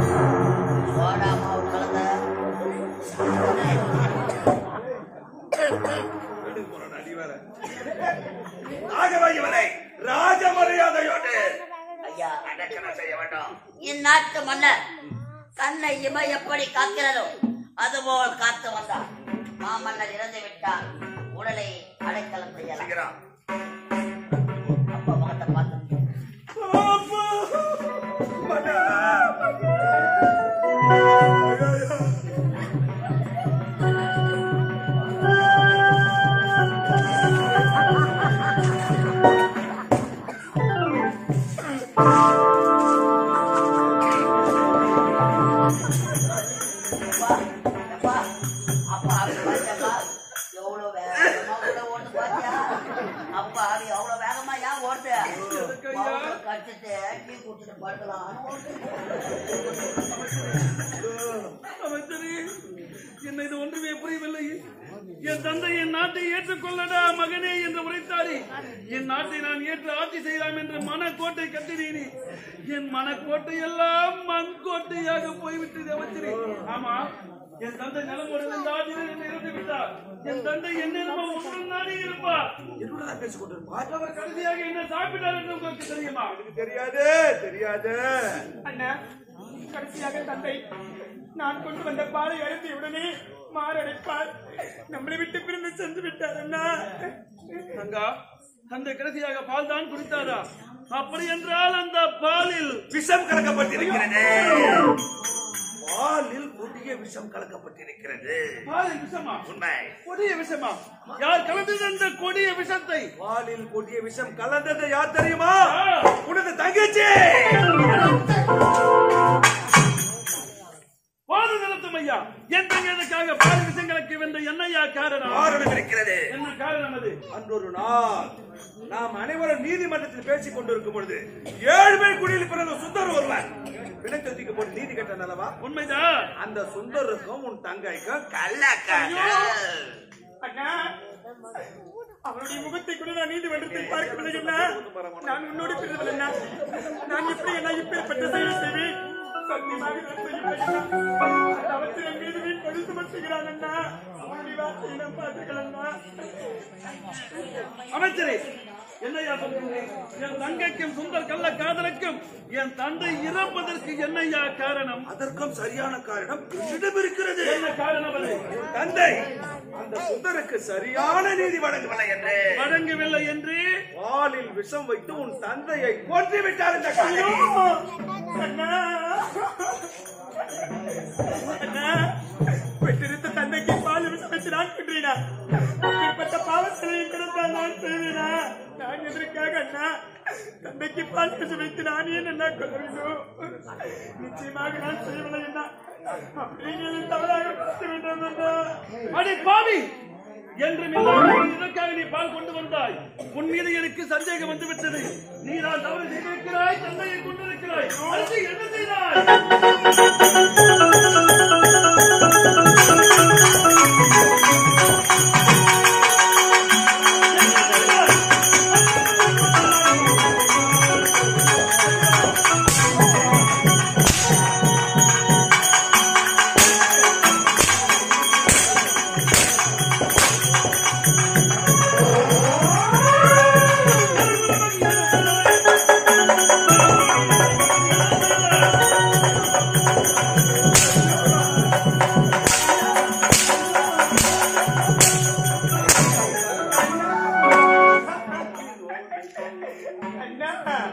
Soda மாவு கலந்த ஆகவே இவனை ராஜமரியாதையோடு ஐயா அடக்கணம் செய்ய வேண்டும் இந்நாட்டு மன்னர் தன்னை இம எப்படி காக்கிறதோ அதுபோல் காத்து வந்தார் மாமன்னர் இறந்து விட்டார் உடலை அடைக்கலம் செய்யலாம் செய்கிறான் அப்பா முகத்தை பார்த்து அப்பா, அப்பா, அப்பா, ஆவி பாத்தியாப்பா? எவ்வளவு வேகமா உள்ள ஓடுது பாத்தியா? அப்பா, ஆவி எவ்வளவு வேகமா ஏன் ஓடுது? பவுடரை கடிச்சிட்டு டீ குடிச்சிட்டு படுக்கலாம்னு ஓடுது. அமைச்சரே என்ன இது ஒன்றுமே புரியவில்லை என் தந்தை என் நாட்டை ஏற்றுக்கொள்ளடா மகனே என்று உரைத்தாரே என் நாட்டை நான் ஏற்று ஆட்சி செய்யலாம் என்று மனக்கோட்டை கட்டினேனே என் மனக்கோட்டை எல்லாம் மண் கோட்டையாக போய்விட்டது அமைச்சரே ஆமா என் தந்தை நலமோடு இந்த ஆட்சியில் என்னை இறந்து விட்டார் என் தந்தை என்னிடமோ உடன் நானே இருப்பார் என்னோட பேசிக் கொண்டிருப்பார் அவர் கடைசியாக என்ன சாப்பிட்டார் என்று உங்களுக்கு தெரியுமா தெரியாது தெரியாது அண்ணா கடைசியாக தந்தை நான் கொண்டு வந்த பாலை அழுத்திய உடனே மாரடைப்பார் நம்மளை விட்டு பிரிந்து சென்று விட்டார் அண்ணா தங்கா தந்தை கடைசியாக பால் தான் குடித்தாரா அப்படி என்றால் அந்த பாலில் விஷம் கலக்கப்பட்டிருக்கிறது பாலில் கொடிய விஷம் கலக்கப்பட்டிருக்கிறது பாலில் விஷமா உண்மை கொடிய விஷமா யார் கலந்தது அந்த கொடிய விஷத்தை பாலில் கொடிய விஷம் கலந்தது யார் தெரியுமா ஆ, உனது தங்கச்சி பாது நிறுத்தும் ஐயா என் தங்கையனுக்காக பால் விஷங்களுக்கு வென்ற என்னையா காரணம் காரணம் இருக்கிறது என்ன காரணம் அது அன்றொரு நாள் நாம் அனைவரும் நீதிமன்றத்தில் பேசிக் கொண்டிருக்கும் பொழுது ஏழ்மை குடியில் பிறந்த சுந்தர் ஒருவர் பிணக்கத்திக்கு போட்டு நீதி கட்ட நிலவா உண்மைதான் அந்த சுந்தருக்கும் உன் தங்கைக்கும் கள்ளக்காதல் அண்ணா அவனுடைய முகத்தை கூட நான் நீதிமன்றத்தில் பார்க்கவில்லை அண்ணா நான் உன்னோடு பிறந்தவள் அண்ணா நான் எப்படி என்ன இப்பேற்பட்ட செயல் செய்வேன் சத்தியமாக நான் செய்யவில்லை அண்ணா அந்த அவற்றை என் மீது வீண் பழி சுமத்துகிறான் அண்ணா அவனுடைய வார்த்தையை நான் பார்த்துக்கலாம் அண்ணா அமைச்சரே என்னையா சொல்றீங்க என் தங்கைக்கும் சுந்தர் கள்ள காதலுக்கும் என் தந்தை இறப்பதற்கு என்னையா காரணம் அதற்கும் சரியான காரணம் என்னிடம் இருக்கிறது என்ன காரணம் அது உன் தந்தை அந்த சுந்தருக்கு சரியான நீதி வழங்கவில்லை என்று வழங்கவில்லை என்று பாலில் விஷம் வைத்து உன் தந்தையை கொன்று விட்டார் இந்த காதலி. அண்ணா அண்ணா பெற்றிருந்த தந்தைக்கு பால் விஷமித்து நான் கொன்றீனா அப்படிப்பட்ட பாவத்தினை கிடந்தால் நான் செய்வேனா நான் எதற்காக அண்ணா தந்தைக்கு பால் விஷமித்து நான் ஏன் என்ன கொள்ள வேண்டும் நிச்சயமாக நான் செய்யவில்லை அண்ணா அப்படிங்கிறது தவறாக பார்த்து வேண்டும் அண்ணா அடி பாவி என்றும் இல்லாமல் இதற்காக நீ பால் கொண்டு வந்தாய் உன் மீது எனக்கு சந்தேகம் வந்து விட்டது நீ நான் தவறு செய்திருக்கிறாய் தந்தையை கொண்டிருக்கிறாய் அடுத்து என்ன செய்தாய் அண்ணா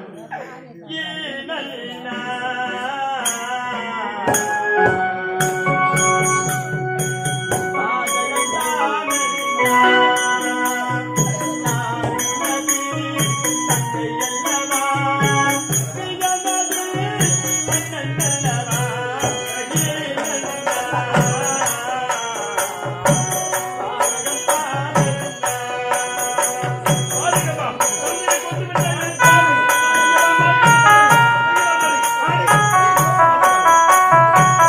ஏனண்ணா ஆதிக்கமா, தந்தையை கொன்று விட்டாய் பாவி.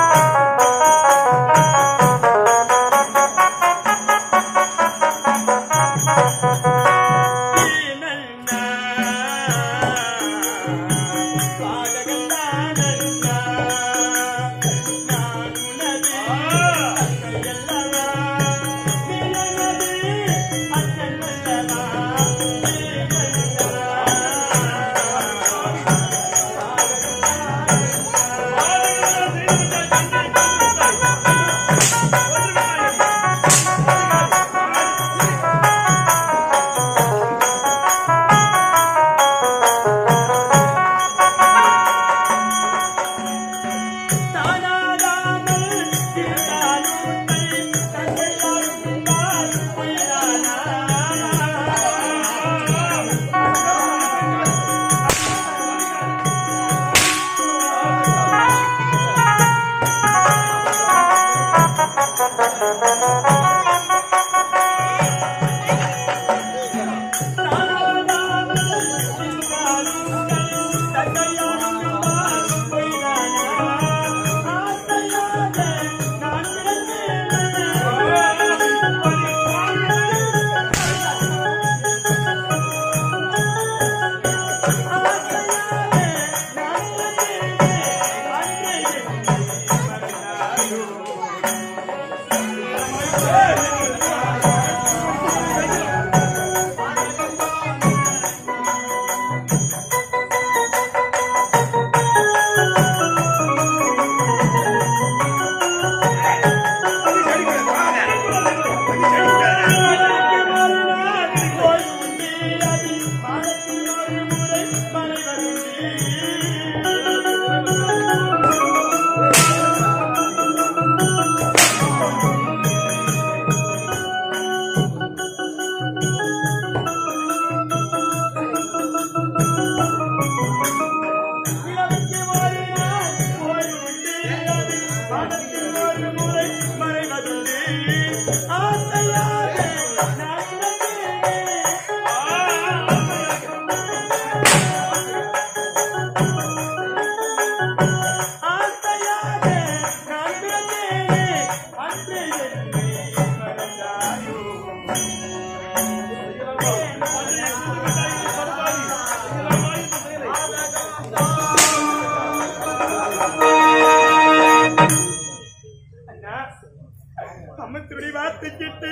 அம்மத்துடைய வார்த்தை கேட்டு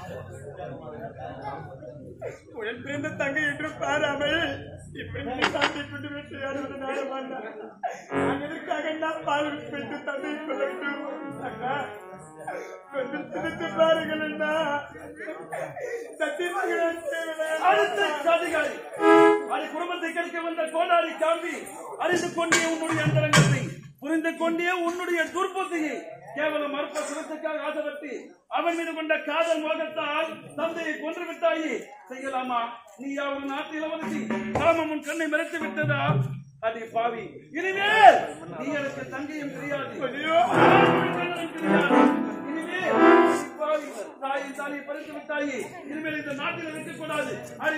உடன் பிறந்த தங்கை என்று பாராமல் இப்படி நீ சாந்தி கொண்டு வேட்டையாடுவது நாடமாண்டா நான் எதற்காக நான் பால் பெற்று தந்தை வேண்டும் அண்ணா கொஞ்சம் சிரித்து பாருங்கள் அண்ணா சத்தியமாக அடுத்த சாதிகாரி அது குடும்பத்தை கழிக்க வந்த கோடாரி சாம்பி அறிந்து கொண்டே உன்னுடைய அந்தரங்கத்தை புரிந்து கொண்டே உன்னுடைய துர்புத்தியை கேவலம் மறுப்ப சுரத்துக்காக ஆசைப்பட்டு அவன் மீது கொண்ட காதல் மோகத்தால் தந்தையை கொன்று விட்டாயே செய்யலாமா நீ அவர் நாட்டு இளவரசி காமம் உன் கண்ணை மறைத்து விட்டதா அடி பாவி இனிமேல் நீ எனக்கு தங்கையும் தெரியாது தெரியாது இனிமேல் பாவி தாயின் தாலியை பறித்து விட்டாயே இனிமேல் இந்த நாட்டில் இருக்கக்கூடாது அடி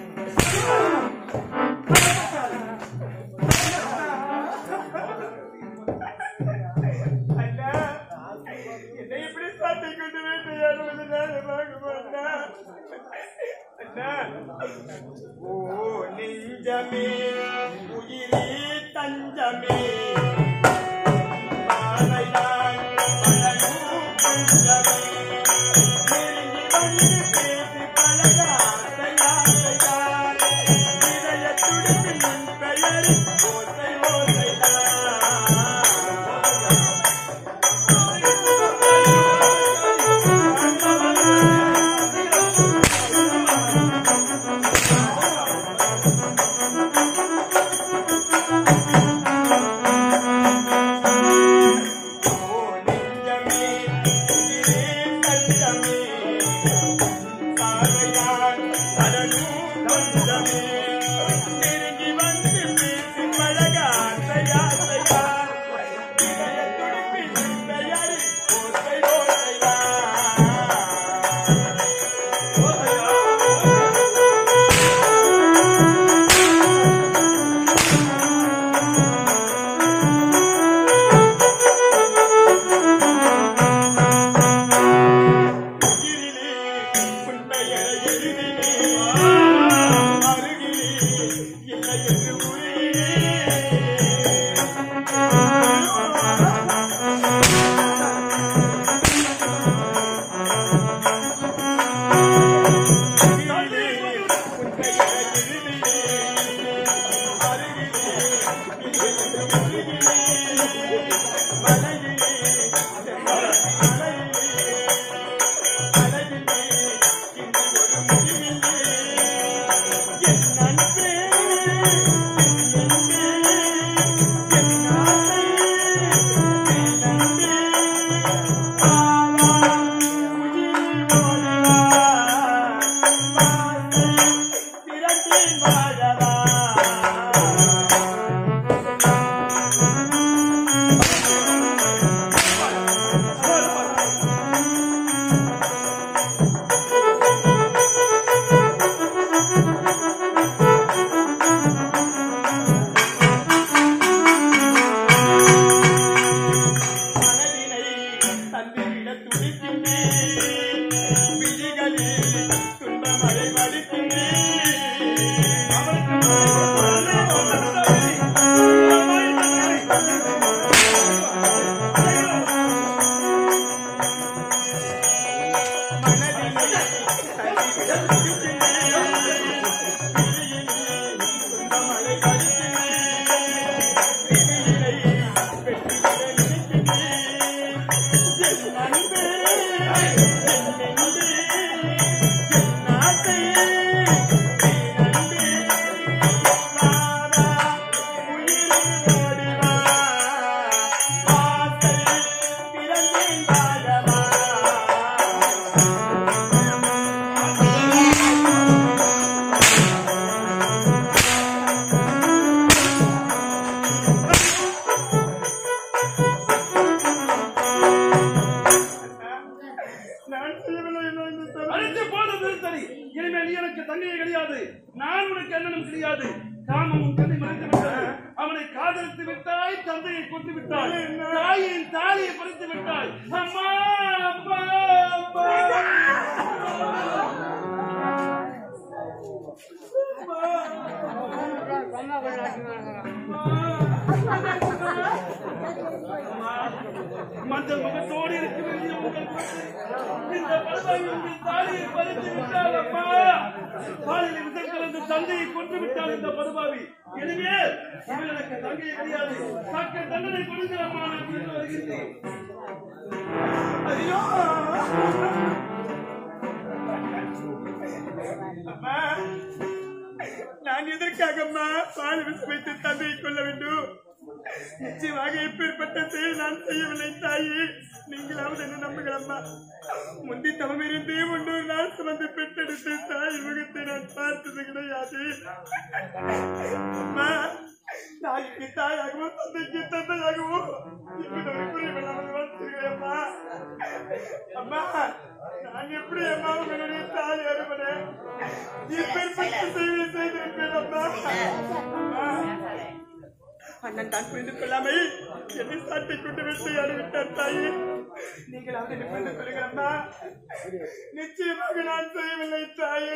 அண்ணா என்னை எப்படி சாட்டை கொண்டு வேட்டையாடுவது நாடமாக அண்ணா அண்ணா ஓ நெஞ்சமே உயிரே தஞ்சமே பாலையாய் பழகும் குஞ்சமே. நெருங்கி வந்து பேசி பழக ஆசையாசையாய். இதயத் துடிப்பில் உன் பெயர் ஓசை ஓசைதான். ஆ பிடியிலை வெற்றி பெற நினைக்கின்றேன் என் அன்பே என் நெஞ்சே என் ஆசை என் அன்பே வாரா உயிர் ஓடிவா வாசல் திறந்தேன் வாழவா நான் செய்யவில்லை என்ன இந்த தவறு? அழைத்து போதும் நிறுத்தடி இனிமேல் நீ எனக்கு தங்கையே கிடையாது நான் உனக்கு அண்ணனும் கிடையாது காமம் உன் கண்ணை மறைத்து விட்டது அவனை காதலித்து விட்டாய் தந்தையை கொண்டு விட்டாய் தாயின் தாலியை பறித்து விட்டாய் அம்மா அம்மா அம்மா மஞ்சள் முகத்தோடு இருக்க வேண்டிய உங்கள் குழந்தை இந்த படுவாய் உங்கள் தாலியை பறித்து விட்டால் அப்பா பாலில் விஷம் கலந்து தந்தையை கொன்று விட்டால் இந்த படுபாவி இனிமேல் இவள் எனக்கு தங்கையை கிடையாது தக்க தண்டனை கொடுங்க அம்மா நான் கொண்டு வருகின்றேன் ஐயோ அம்மா நான் எதற்காகம்மா பால் விசுவைத்து தந்தையை கொள்ள வேண்டும் நிச்சயமாக இப்பேற்பட்ட செயல் நான் செய்யவில்லை தாயே நீங்களாவது என்ன நம்புகிறம்மா முந்தி தவமிருந்தே ஒன்றொரு நாள் சுமந்து பெற்றெடுத்த தாய் முகத்தை நான் பார்த்தது கிடையாது அம்மா தாய்க்கு தாயாகவும் தந்தைக்கு தந்தையாகவும் இப்படி ஒரு புரியவில்லாமல் வளர்த்திருக்கிறேம்மா அம்மா நான் எப்படி அம்மா உங்களுடைய தாய் அறுபடேன் இப்பேற்பட்ட செய்தி செய்திருப்பேன் அம்மா அம்மா அண்ணன் தான் புரிந்து கொள்ளாமல் என்னை சாட்டை கொண்டு விட்டு அடிவிட்டார் தாயே நீங்கள் அதை நிபந்தனை சொல்லுகிறம்மா நிச்சயமாக நான் செய்யவில்லை தாயே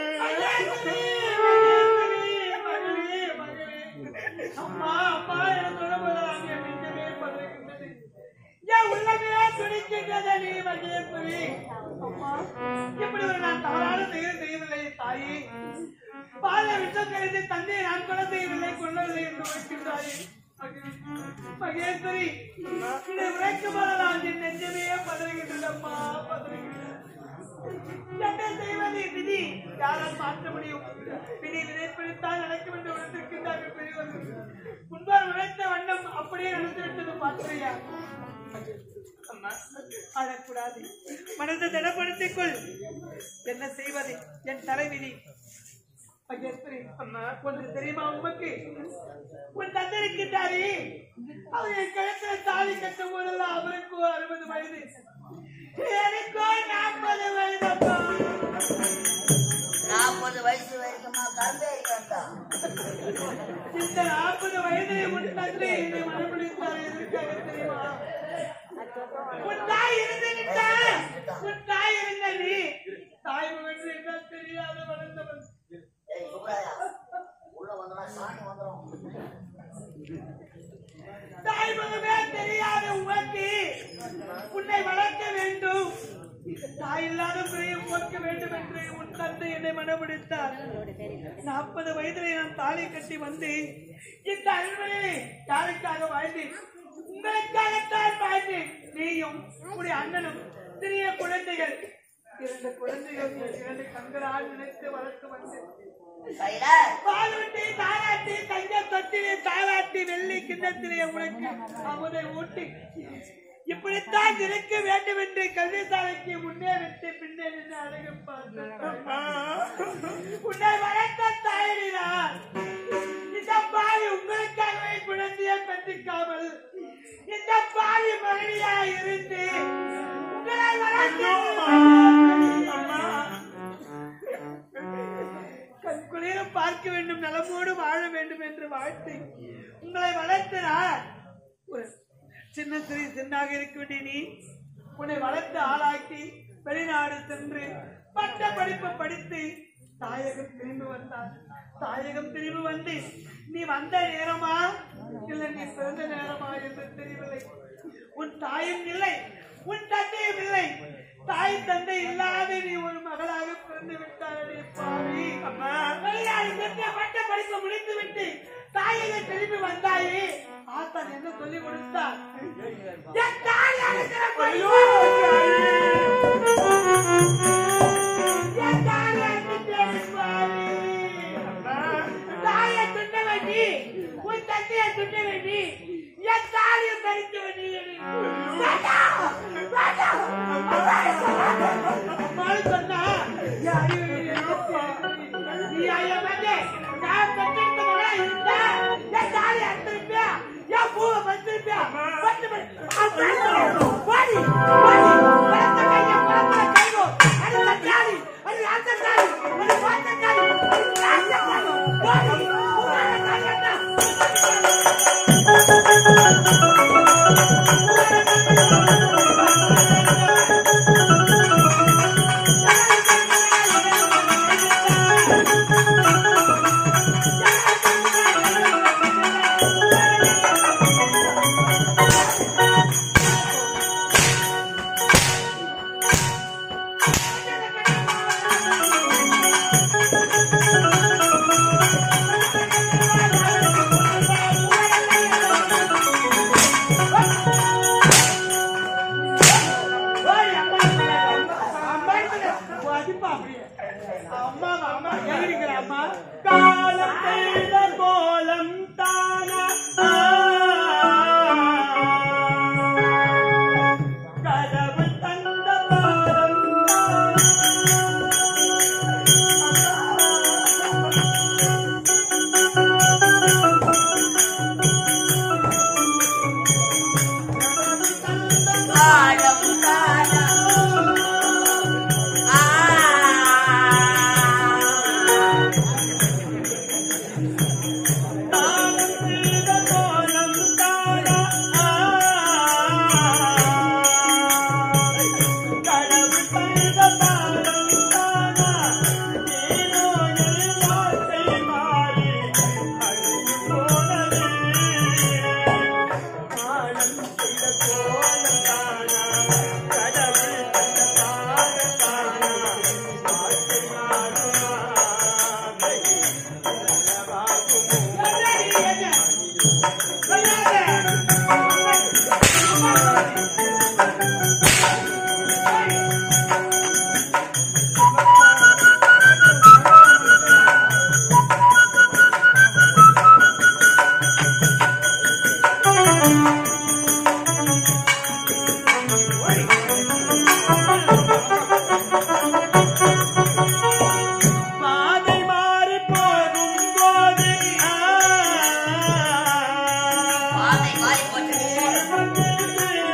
அம்மா அம்மா என சொல்லப்படுறாங்க என் நெஞ்சமே பதறுகின்றது. என் உள்ளமே துடிக்கின்றது நீ மகேஸ்வரி அம்மா இப்படி ஒரு நான் தவறான செயல் செய்யவில்லை தாயே பால விஷம் கழித்து தந்தையை நான் கொலை செய்யவில்லை கொள்ளவில்லை என்று உரைக்கின்றாயே மகேஸ்வரி இதை உரைக்கும் போது நான் என் நெஞ்சமே பதறுகின்றது அம்மா பதறுகின்றது என்ன செய்வது விதி யாரால் மாற்ற முடியும் விதி நினைப்பிடித்தால் நடக்கும் என்று உணர்ந்திருக்கின்றார்கள் பெரியவர்கள் முன்பார் உழைத்த வண்ணம் அப்படியே நடந்துவிட்டது பார்க்கிறியா அம்மா அழக்கூடாது மனதை திடப்படுத்திக் கொள் என்ன செய்வது என் தலைவிதி மகேஸ்வரி அம்மா ஒன்று தெரியுமா உமக்கு உன் தந்தை இருக்கின்றாரே அவர் என் கழுத்துல தாலி கட்டும் போதெல்லாம் அவருக்கு அறுபது வயது எனக்கோ நாற்பது வயது அப்பா நாற்பது வயசு வரைக்குமா கரும்பே வேண்டாம் இந்த நாற்பது வயதிலே உன் தந்தை என்னை மனப்பிடித்தார் எதற்காக தெரியுமா உன் தாய் இருந்து விட்டார் உன் தாய் இருந்த நீ தாய் என்று என்ன தெரியாத வளர்ந்தவன் ஏய் சுப்ராயா உள்ள வந்தனா சாணி வந்துடும் தாய் முகமே தெரியாத உனக்கு உன்னை வளர்க்க வேண்டும் தாய் இல்லாத பிறையை போக்க வேண்டும் என்று உன் தந்தை என்னை மனப்பிடித்தார் நாற்பது வயதிலே நான் தாலி கட்டி வந்து இந்த அன்பனை யாருக்காக வாழ்ந்தேன் உங்களுக்காகத்தான் வாழ்ந்தேன் நீயும் உடைய அண்ணனும் சிறிய குழந்தைகள் இரண்டு குழந்தைகள் இரண்டு கண்களால் நினைத்து வளர்த்து வந்தேன் கையில பாலூட்டி தாராட்டி தங்க தொட்டிலே தாராட்டி வெள்ளி கிண்ணத்திலே உனக்கு அமுதை ஊட்டி இப்படித்தான் இருக்க வேண்டும் என்று கல்விசாலைக்கு முன்னே விட்டு பின்னே நின்று அழகு உன்னை வளர்த்த தாயினார் இந்த பாவி உங்களுக்காகவே குழந்தையை பெற்றுக்காமல் இந்த பாவி மனைவியா இருந்து உங்களை வளர்த்து கண்குளிர பார்க்க வேண்டும் நலமோடு வாழ வேண்டும் என்று வாழ்த்து உங்களை வளர்த்தனார் ஒரு சின்ன சிறு சின்னாக இருக்க வேண்டிய நீ உன்னை வளர்த்து ஆளாக்கி வெளிநாடு சென்று பட்ட படிப்பு படித்து தாயகம் திரும்பி வந்தார் தாயகம் திரும்பி வந்து நீ வந்த நேரமா இல்லை நீ பிறந்த நேரமா என்று தெரியவில்லை உன் தாயும் இல்லை உன் தந்தையும் இல்லை தாய் தந்தை இல்லாத நீ ஒரு மகளாக பிறந்து விட்டாரே பாவி அம்மா வெளிநாடு சென்று பட்ட படிப்பு முடித்து விட்டு தாயை திரும்பி வந்தாயே ஆத்தான் என்ன சொல்லி கொடுத்தான் என் தாய் அழைக்கிற பொண்ணு. என் தாய் அழைக்கிற பாரு. தாயை துண்ட வேண்டி உன் தந்தையை துண்ட வேண்டி என் தாலியை பறிக்க வேண்டி வேண்டாம், வேண்டாம். அம்மான்னு சொன்னா, என் அறிவு எதிர்த்து. நீ ஐயா வந்து, நான் பெற்றெடுத்த மகளா இருந்தா, என் தாலி அறுத்திருப்பியா? என் பூவை பறித்திருப்பியா? பறித்து பறி- அம்மா, வாடி, வாடி. வளர்த்த கையை குளத்துல கைகோ. அது தக்காளி, அது அந்த தாலி, அது பார்த்த தாலி, அது காய்ச்ச தாலி. வாடி, உன்னால தாலி என்ன? ஓய், அம்மா, அம்மா, அம்மா, அடிப்பா அப்படியே. அம்மா, அம்மா, எகிரிக்கிற அம்மா. காலம் செய்த கோலம் தானா கடவுள் தந்த பாரம் காலம் காலம் ஆ காலம் செய்த கோலம் தானா கடவுள் தந்த பாரம் தானா ஏனோ என் வார்த்தை மாறி அழிந்து போனதே காலம் செய்த கோலம் தானா கடவுள் தந்த பாரம் தானா வார்த்தை மாறுமா பாதை மாறி போகும் போது பாதை மாறி போச்சு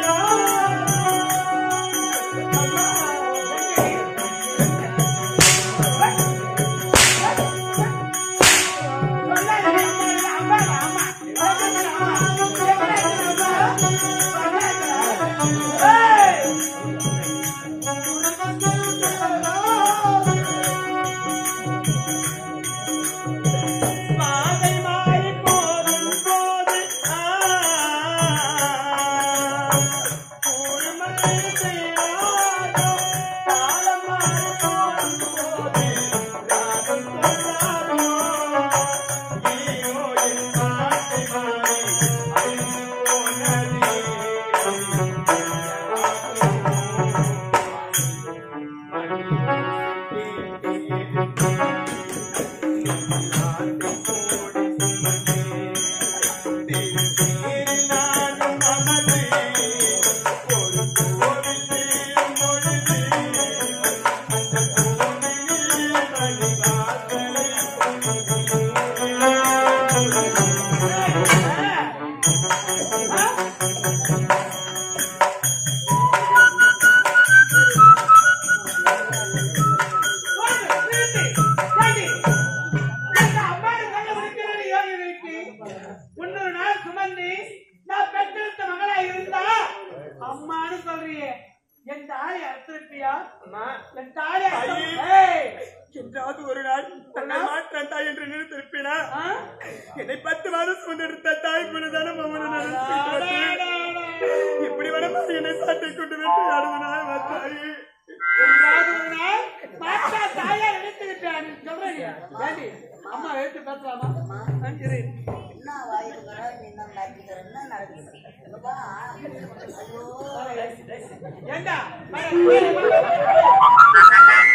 பாதை மாறி போகும் போது கூர்மலை செய்யாதோ காலம் மாறி போகும் போது ராகம் சொல்லாதோ ஐயோ என் பாட்டை மாறி அழிந்து போனதே முன்னொரு நாள் சுமந்தி நான் பெற்றெடுத்த மகளா இருந்தா அம்மான்னு சொல்றியே என் தாலி அறுத்திருப்பியா என் தாலி என்றாவது ஒரு நாள் தன்னை மாற்றான் தாய் என்று நினைத்திருப்பேனா ஆ? என்னை பத்து மாதம் சுமந்தெடுத்த தாய் போலதான இப்படி வரமா என்னை சாட்டை கொண்டு வேட்டையாடுவனா தாயே என்றாவது ஒரு நாள் மாற்றா தாயா நினைத்துக்கிட்டேன் சொல்றேன் அம்மா எடுத்து பேசலாமா நான் இரு. கேட்கறேன் என்ன நடக்குது என்னப்பா? ஐயோ ஏண்டா வர, வர, வர.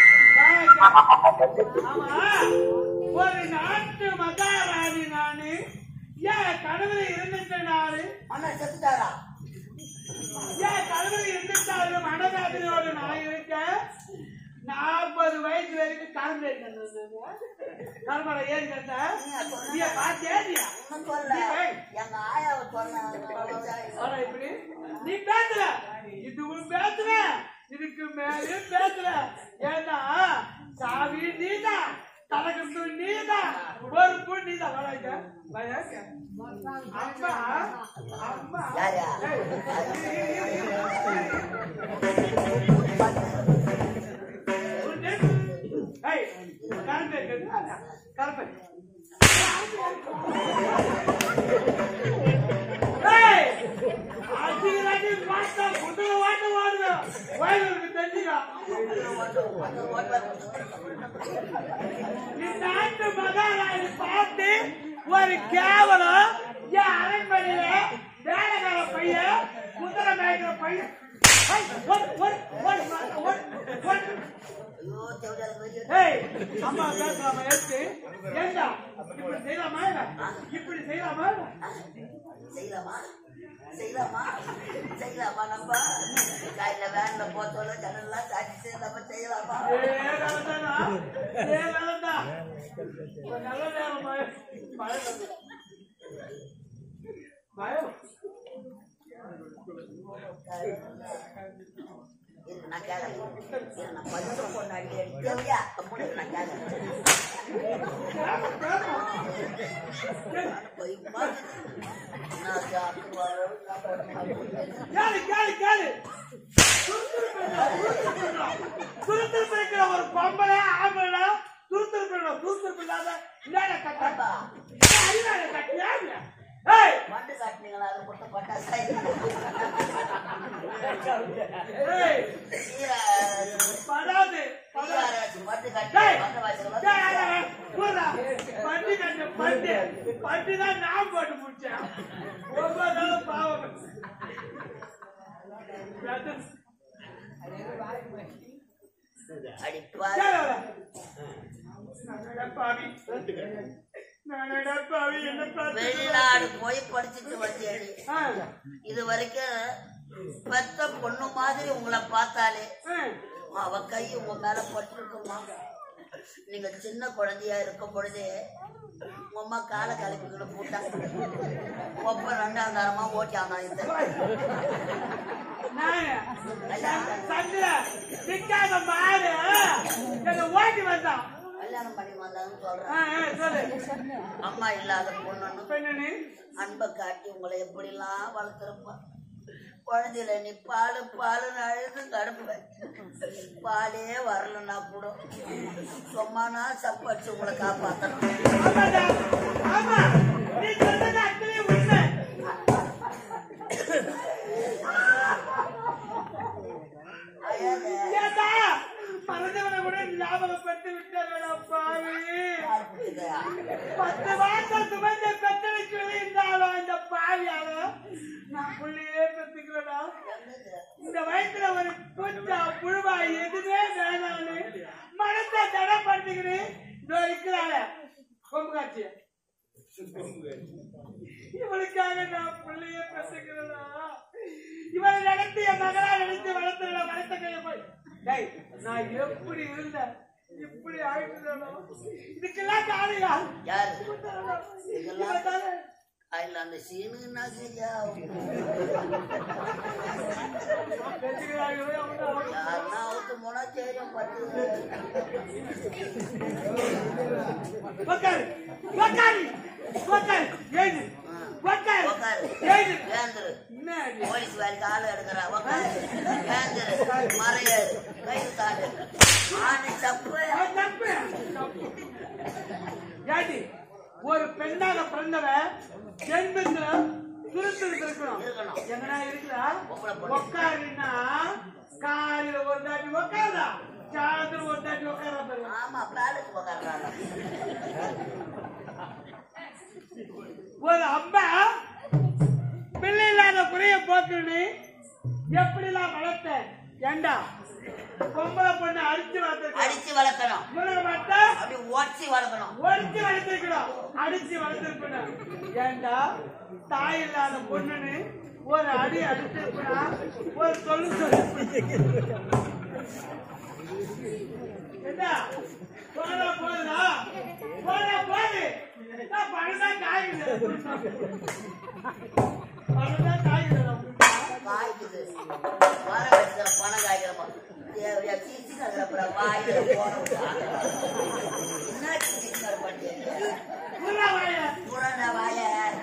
ஆமா ஒரு நாட்டு மகாராணி நானு ஏன் கணவர் இருந்துட்ட நானு அண்ணன் செத்துட்டாரா ஏன் கணவர் இருந்துட்டாரு மனதாதிரியோட நான் இருக்கேன் நாற்பது வயசு வரைக்கும் கலந்து கருமலை ஏன் கேட்டேன் நீ பாத்தியா நீ இன்னும் சொல்லல எங்க ஆயாவை சொன்னாங்க ஆனா இப்படி நீ பேசுற இதுவும் பேசுற இதுக்கு மேலேயும் பேசுற ஏன்னா சாவி நீதான் தலகத்து நீதான் பொறுப்பு நீதான் வராங்க வராங்க அம்மா அம்மா யாரா? ஏய், கரும்பு இருக்குது. கரும்பு. ஏய், அடிக்கிறாடி பார்த்தா குதிரை ஓட்ட ஓடுது. வயலுக்கு தெரிஞ்சுக்கோ. இந்த நாட்டு மகாராணி பார்த்து ஒரு கேவலம் என் அரண்மனையில வேலைக்கார பையன் குதிரை மேய்க்கிற பையன் ஏய், ஓடு, ஓடு, ஓடு, ஓடு, ஓடு. ஐயோ தேவையான வெளியே ஏய், அம்மா பேசுறாம எடுத்து ஏண்டா இப்படி செய்யலாமா இல்ல? இப்படி செய்யலாமா இல்ல? செய்யலாமா செய்யலாமா செய்யலாமா நம்ம காலையில வேன்ல போத்தோல ஜனல்லாம் சாட்டிட்டு நம்ம செய்யலாமா ஏ நல்லதானா? ஏ நல்லதா? ஒரு நல்ல நேரம் மழை- மழை வருது. மழை இருக்கு நான் கேட்கறேன் இருக்கு நான் பத்து பொண்ணாடி தேவையா அப்படின்னு நான் கேட்கறேன் போய் பாரு. நான் சாப்பிட்டு வரேன், நான் போறேன். கேளு கேளு கேளு துருத்துருப்பு இருக்கிற ஒரு பொம்பளை ஆம்பளை துருத்துருப்பு இருக்கணும். துருத்துருப்பு இல்லாத இல்லாத கட்டா அறிவாள கட்டியா இல்லையா? ஏய் மண்டு காட்டினீங்களா அதை போட்டு பட்டாசா ஏய் சீரா படாது படாது மண்டு டேய், காட்டி மண்ட டேய், வாசல் அவன் போடா. பட்டி கட்டு, பட்டி. பட்டிதான் நான் போட்டு முடிச்சேன். ஒவ்வொரு நாளும் பாவம். பிரதர், அடிப்பா கேளு அவளை. நானடா பாவி. நானடா பாவி, என்ன பார்த்து வெளிநாடு போய் படிச்சுட்டு வந்தேடி ஆ, இது வரைக்கும் பெத்த பொண்ணு மாதிரி உங்களை பார்த்தாலே ஆ. அவ கை உங்க மேல பட்டிருக்குமா நீங்க சின்ன குழந்தையா இருக்கும் பொழுது உங்க அம்மா காலை கலப்பிக்கிட்டு போட்டா ஒப்ப ரெண்டாம் தரமா ஓட்டியாங்க இந்த நானு, சந்திர, நிக்காத மாடு, என்னை ஓட்டி வந்தான். கல்யாணம் பண்ணி வந்தாங்கன்னு ஆ, சொல்றேன் ஆ, சொல்லு. அம்மா இல்லாத பொண்ணுன்னு இப்ப என்ன நீ? அன்பை காட்டி உங்களை எப்படிலாம் வளர்த்துருப்பா குழந்தையில நீ பால் பாலுன்னு அழுது தடுப்பேன் பாலே வரலன்னா கூட சும்மானா சப்படிச்சு உங்களை காப்பாத்தணும் ஆமாடா, ஆமா. நீ சொன்னது அத்தனை உண்மை. அழாத. ஏண்டா, மறந்தவனை கூட ஞாபகப்படுத்தி விட்டார்களா பாவி யார் புரியுதா? பத்து மாசம் சுமந்த பெற்றெடுக்க இருந்தாலும் இந்த பாவியால நான் புள்ளையே பெற்றுக்கிறடா என்னது? இந்த வயசுல ஒரு குஞ்சா புழுவா எதுவுமே வேணாம்னு மனத்தை தடப்படுத்திக்கிறேன் இதோ இருக்கிறாள கொம்பு காட்சி இவளுக்காக நான் பிள்ளைய பெற்றுக்கிறதா இவளை நடத்தி என் மகளா நினைத்து வளர்த்துடா வளர்த்த கையை போய் டேய் நான் எப்படி இருந்தேன் இப்படி ஆயிட்டுடா இதுக்கெல்லாம் காரியா யாரு இவன் தானே அதுல அந்த சீனுன்னா சரியா பெற்றுக்கிறாங்களோ அவன் யாருன்னா அவுத்து போனா சரியும் பத்து உக்காரு உக்காரு உக்காரு ஏழு உக்காரு உக்காரு. ஏழு ஏந்திரு என்ன இது? போலீஸ் வேலைக்கு ஆளு எடுக்கிறா உக்காரு ஏந்திரு மறையாது கை தாண்டு ஆணி தப்பு அது தப்பு தப்பு. ஏடி ஒரு பெண்ணாக பிறந்தவ ஜென்மத்துல சுருத்து இருக்கணும் இருக்கணும். எங்கனா இருக்குதா பொம்பளை பொண்ணு. உக்காருன்னா காலையில ஒரு தாட்டி உக்காரா சாயந்தரம் ஒரு தாட்டி உக்காரா பாருங்க ஆமா பேலஸ் உக்காடுறாங்க ஒரு அம்மா பிள்ளை இல்லாத குறைய போக்குன்னு எப்படிலாம் வளர்த்த ஏண்டா பொம்பளை பொண்ணு அடிச்சு வளர்த்துருக்க அடிச்சு வளர்க்கணும் முருக மாட்டா அப்படி ஓடிச்சு வளர்க்கணும் ஒடிச்சு வளர்த்துருக்கணும் அடிச்சு வளர்த்துருக்கணும் ஏண்டா தாய் இல்லாத பொண்ணுன்னு ஒரு அடி அடிச்சிருக்கா ஒரு சொல்லு சொல்லு என்ன போதா போதா போதா போது நான் பணம் காயுது பணம் காயுது காய்க்குது வர வச்சுக்கிற பணம் காய்க்கிறப்ப தேவையா சீச்சு நகரப்புற வாயில போறோம் என்ன சீச்சு பண்ணீங்க முருகா வாயா புறண வாய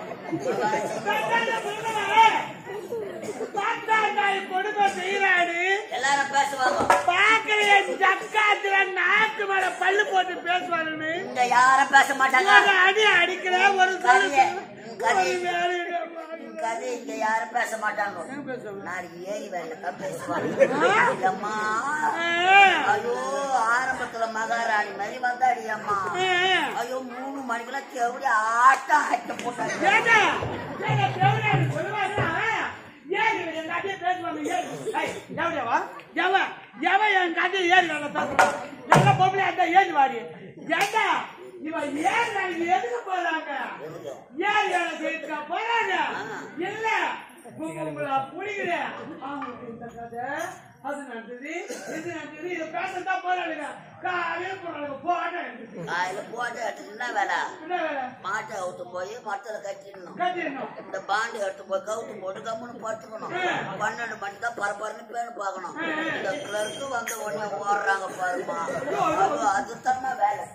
கொடுமை செய்யறாடு எல்லாரும் பேசுவாங்க பாக்குற ஜக்காத்துல நாக்கு மேல பல்லு போட்டு பேசுவாருன்னு இங்க யாரும் பேச மாட்டாங்க ஒரு அடி அடிக்கிற ஒரு சொல்லு கதைய, சொல்லு. கதைய. ஒரு வேலையை கதை இங்க யாரும் பேச மாட்டாங்க நாளைக்கு ஏறி வேலை பேசுவாங்க அம்மா ஐயோ ஆரம்பத்துல மகாராணி மாதிரி வந்தாடி அம்மா ஐயோ மூணு மணிக்கெல்லாம் செவடி ஆட்டம் ஆட்ட போட்டாங்க ஏண்டா? ஏண்டா, தேவனாரு சொல்லுவாங்களா? ஏன் இவன் என் கதையை பேசுவாங்க? ஏன்? ஏய், எவடியாவா? எவன்? எவன் என் கதையை ஏறி வேலை பேசுறான்? நல்ல பொம்பளையா இருந்தா ஏறி வாடி. ஏண்டா, இவன் ஏறி வேலைக்கு எதுக்கு போறாங்க? ஏறி வேலை செய்யறதுக்கா போறாங்க? இல்ல, உங்க- உங்களை புடிக்கிறேன். அவங்களுக்கு இந்த கதை, அது நடந்தது, இது நடந்தது, இதை பேசத்தான் போறானுங்க. காலையில போறானுங்க, போட்டேன். காலையில போட்டு எடுத்துட்டு என்ன வேலை என்ன வேலை? மாட்டை அவுத்து போய் மரத்துல கட்டிடணும் கட்டிடணும். இந்த பாண்டு எடுத்து போய் கவுத்து போட்டு கம்முன்னு படுத்துக்கணும் பன்னெண்டு மணி தான் பரபரன்னு பேரு பார்க்கணும் இந்த கிளர்க்கு வந்து உடனே ஓடுறாங்க பாருமா அது அதுதான் வேலை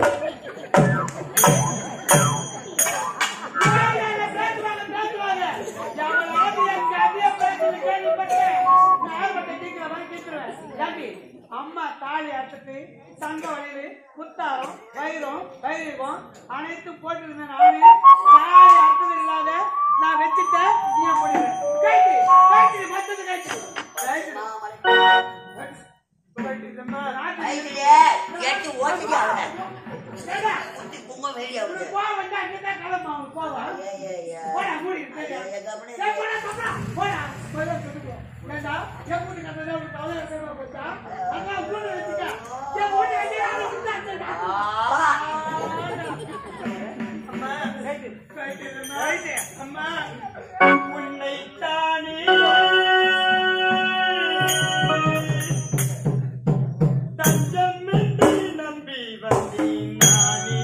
பேசுவாங்க, பேசுவாங்க, பேசுவாங்க. எவனாவது என் கதையை பேசுறது கேள்விப்பட்டேன். நான் ஆர்வத்தை தீர்க்கிறவன் தீர்க்கிறேன். ஏண்டி, அம்மா தாலி அறுத்துட்டு தங்க வழியில குத்தாரம் வயிறும் வைரகம் அனைத்தும் போட்டிருந்தேன் நானு தாலி அறுத்தது இல்லாத நான் வச்சுட்டேன் நீ போடுவேன் கைட்டு கைட்டு மத்தது கைட்டு கையிலே எட்டி ஓட்டிட்டு அவனை குத்தி குங்க வேடி அவனு போவா அங்கதான் கிளம்பா போவா போடா மூடி ஏய், போடா, போடா, போடா. போடா, சொல்லுங்க. ஏண்டா, என் வீட்டு கதை தான் உனக்கு அவ்வளவு பேருமா போச்சா? அதான் உள்ள வச்சுக்க. என் வீட்டு கதையை யாரும் விட்டாச்சுடா. அம்மா, ரைட்டு, ரைட்டு, ரைட்டு. அம்மா, உன்னைத்தானே தஞ்சமின்றி நம்பி வந்தேன் நானே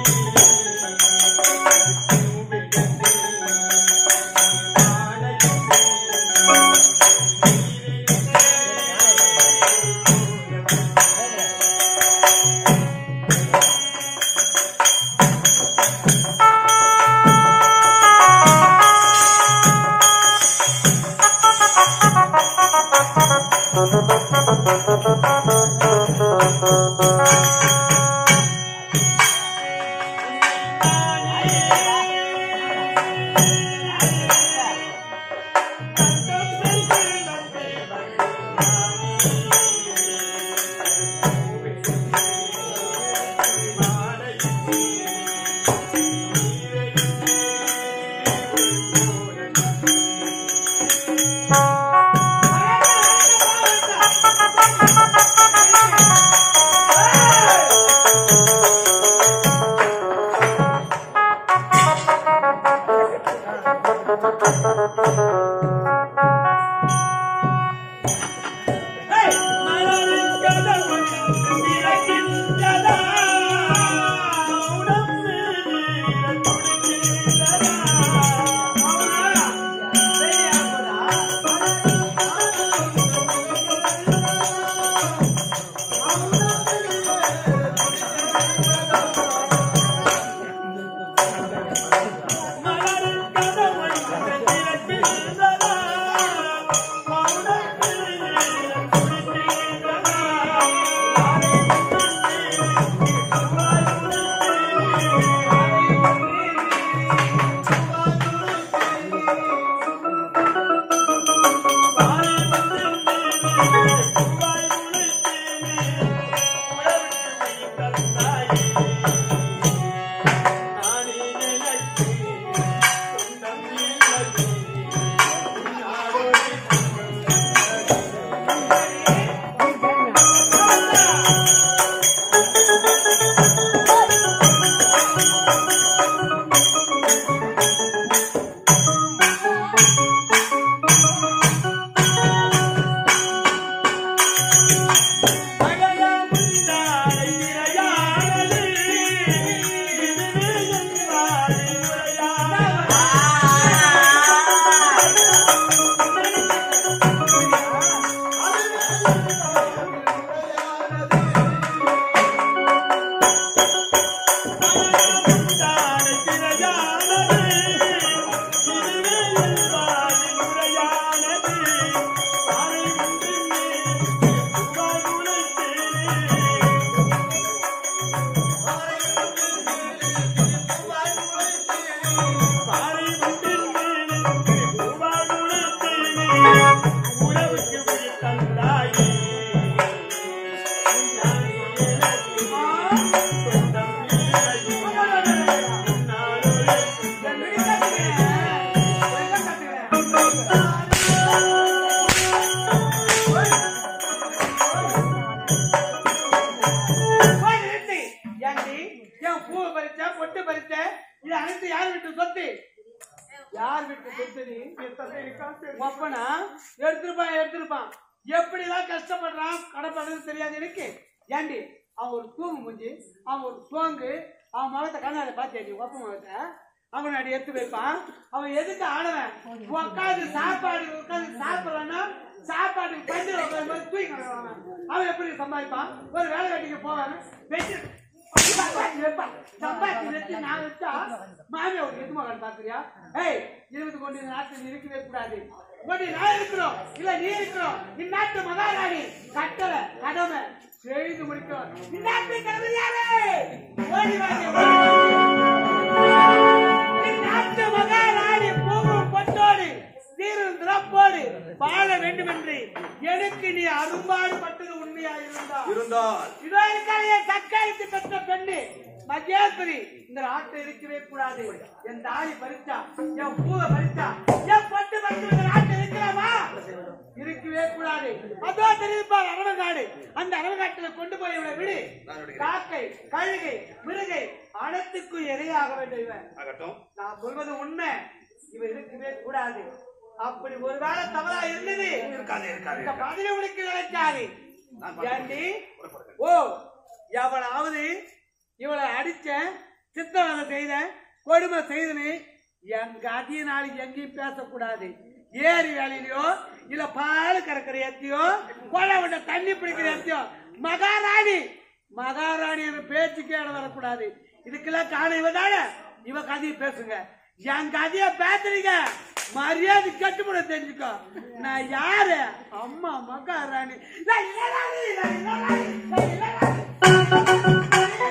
சரி, ஒப்பனா எடுத்திருப்பான் எடுத்திருப்பான் எப்படிலாம் கஷ்டப்படுறான் கடைப்படுறது தெரியாது எனக்கு ஏண்டி அவன் ஒரு தூங்கு மூஞ்சி அவன் ஒரு சோங்கு அவன் முகத்தை கண்ணாடி பார்த்தியாடி ஒப்ப முகத்தை அவன் அடி எடுத்து வைப்பான் அவன் எதுக்கு ஆனவன் உட்காந்து சாப்பாடு உட்காந்து சாப்பிடறான்னா சாப்பாடு பஞ்சு உட்காந்து தூக்கி கிடக்குறான் அவன் எப்படி சம்பாதிப்பான் ஒரு வேலை வெட்டிக்கு போவான் வெட்டி சம்பாதிச்சு வைப்பான். சம்பாதிச்சு வச்சு நான் வச்சா மாமியா ஒரு எது மகன் பாக்குறியா ஏய் இருபது கோடி நாட்டில் இருக்கவே கூடாது கோடி நான் இருக்கிறோம் இல்ல நீ இருக்கிறோம் இந்நாட்டு மகாராணி கட்டளை கடமை செய்து முடிக்கிறோம் இந்நாட்டு கடமை யாரு ஓடி வாங்க, ஓடி வாங்க. இந்நாட்டு மகாராணி பூவும் பொட்டோடு சீரும் சிறப்போடு வாழ வேண்டும் என்று எனக்கு நீ அரும்பாடு பட்டது உண்மையா இருந்தா இருந்தால் இதோ இருக்கிற சக்காயத்து பெற்ற பெண்ணு மகேஸ்வரி இந்த நாட்டை இருக்கவே கூடாது என் தாலி பறிச்சா என் பூவை பறிச்சா என் பட்டு பறிச்சு இந்த நாட்டை இருக்கலாமா இருக்கவே கூடாது அதோ தெரிவிப்பார் அரவங்காடு அந்த அரவங்காட்டில் கொண்டு போய் இவனை விடு காக்கை கழுகை மிருகை அனைத்துக்கும் இரையாக வேண்டும் இவன் ஆகட்டும் நான் சொல்வது உண்மை இவ இருக்கவே கூடாது அப்படி ஒருவேளை தவறா இருந்தது இருக்காது இருக்காது இந்த பதில உனக்கு நினைக்காது நான் ஏண்டி ஓ எவளாவது இவளை அடிச்ச சித்தவதை செய்த கொடுமை செய்தனு என் கதிய நாளைக்கு எங்கேயும் பேசக்கூடாது ஏரி வேலையிலயோ இல்ல பால் கறக்கிற எத்தையோ கொலை விட்ட தண்ணி பிடிக்கிற எத்தையோ மகாராணி மகாராணி என்ற பேச்சுக்கே இடம் வரக்கூடாது இதுக்கெல்லாம் காரணம் இவ தானே இவ கதையை பேசுங்க என் கதைய பேசுறீங்க மரியாதை கட்டுப்பட தெரிஞ்சுக்கோ நான் யாரு அம்மா மகாராணி நான் இளராணி, நான் இளராணி, நான் இளராணி.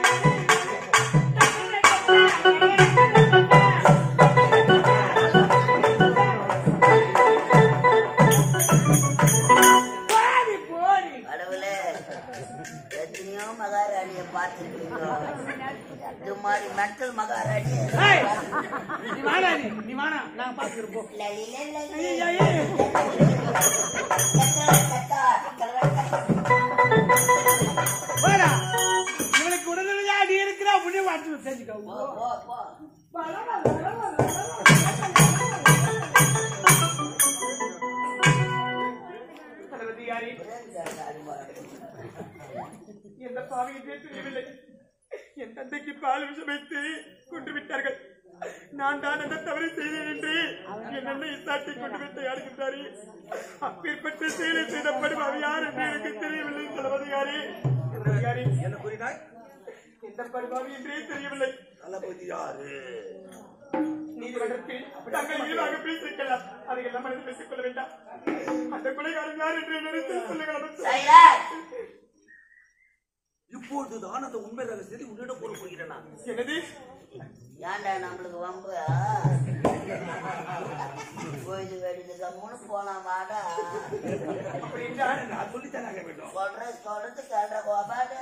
போடி, போடி. கடவுளே எத்தனையோ மகாராணியை பார்த்துருக்கீங்க இது மாதிரி மெட்டல் மகாராணி ஏய், நீ வாடா நீ, நீ வாடா, நான் பார்க்கிறேன், போ. லலி லலி ஐயே, ஐயே. வாடா. இவனுக்கு உடனடியா நீ இருக்கிறா உடனே வாட்டு செஞ்சுக்கோ போ, போ, போ. தளபதியாரே, எந்த பாவியை தெரியவில்லை என் தந்தைக்கு பால் விஷம் வைத்து கொண்டு விட்டார்கள் நான் தான் அந்த தவறை செய்தேன் என்று என் அண்ணனை சாட்டி கொண்டு விட்டு ஆடுகின்றாரே அப்பேற்பட்ட செயலை செய்தப்படும் அவர் யார் என்று எனக்கு தெரியவில்லை தளபதியாரே தளபதியாரே, என்ன கூறினாய் எந்த படுபாவி என்றே தெரியவில்லை தளபதி யாரு நீதிமன்றத்தில் தங்கள் இழிவாக பேசிருக்கலாம் அதையெல்லாம் மனதில் பேசிக் கொள்ள வேண்டாம் அந்த கொலைகாரன் யார் என்று நினைத்து சொல்லுங்கள் சைலன்ட் இப்பொழுதுதான் அந்த உண்மை ரகசியத்தை உன்னிடம் கூற போகிறேன் நான் என்னது ஏன்டா நம்மளுக்கு வம்பு போயிது வெடிது கம்முன்னு போனா வாடா அப்படி என்றால் நான் சொல்லித்தான் ஆக வேண்டும் சொல்ற சொல்றது கேள்ற கோபாடு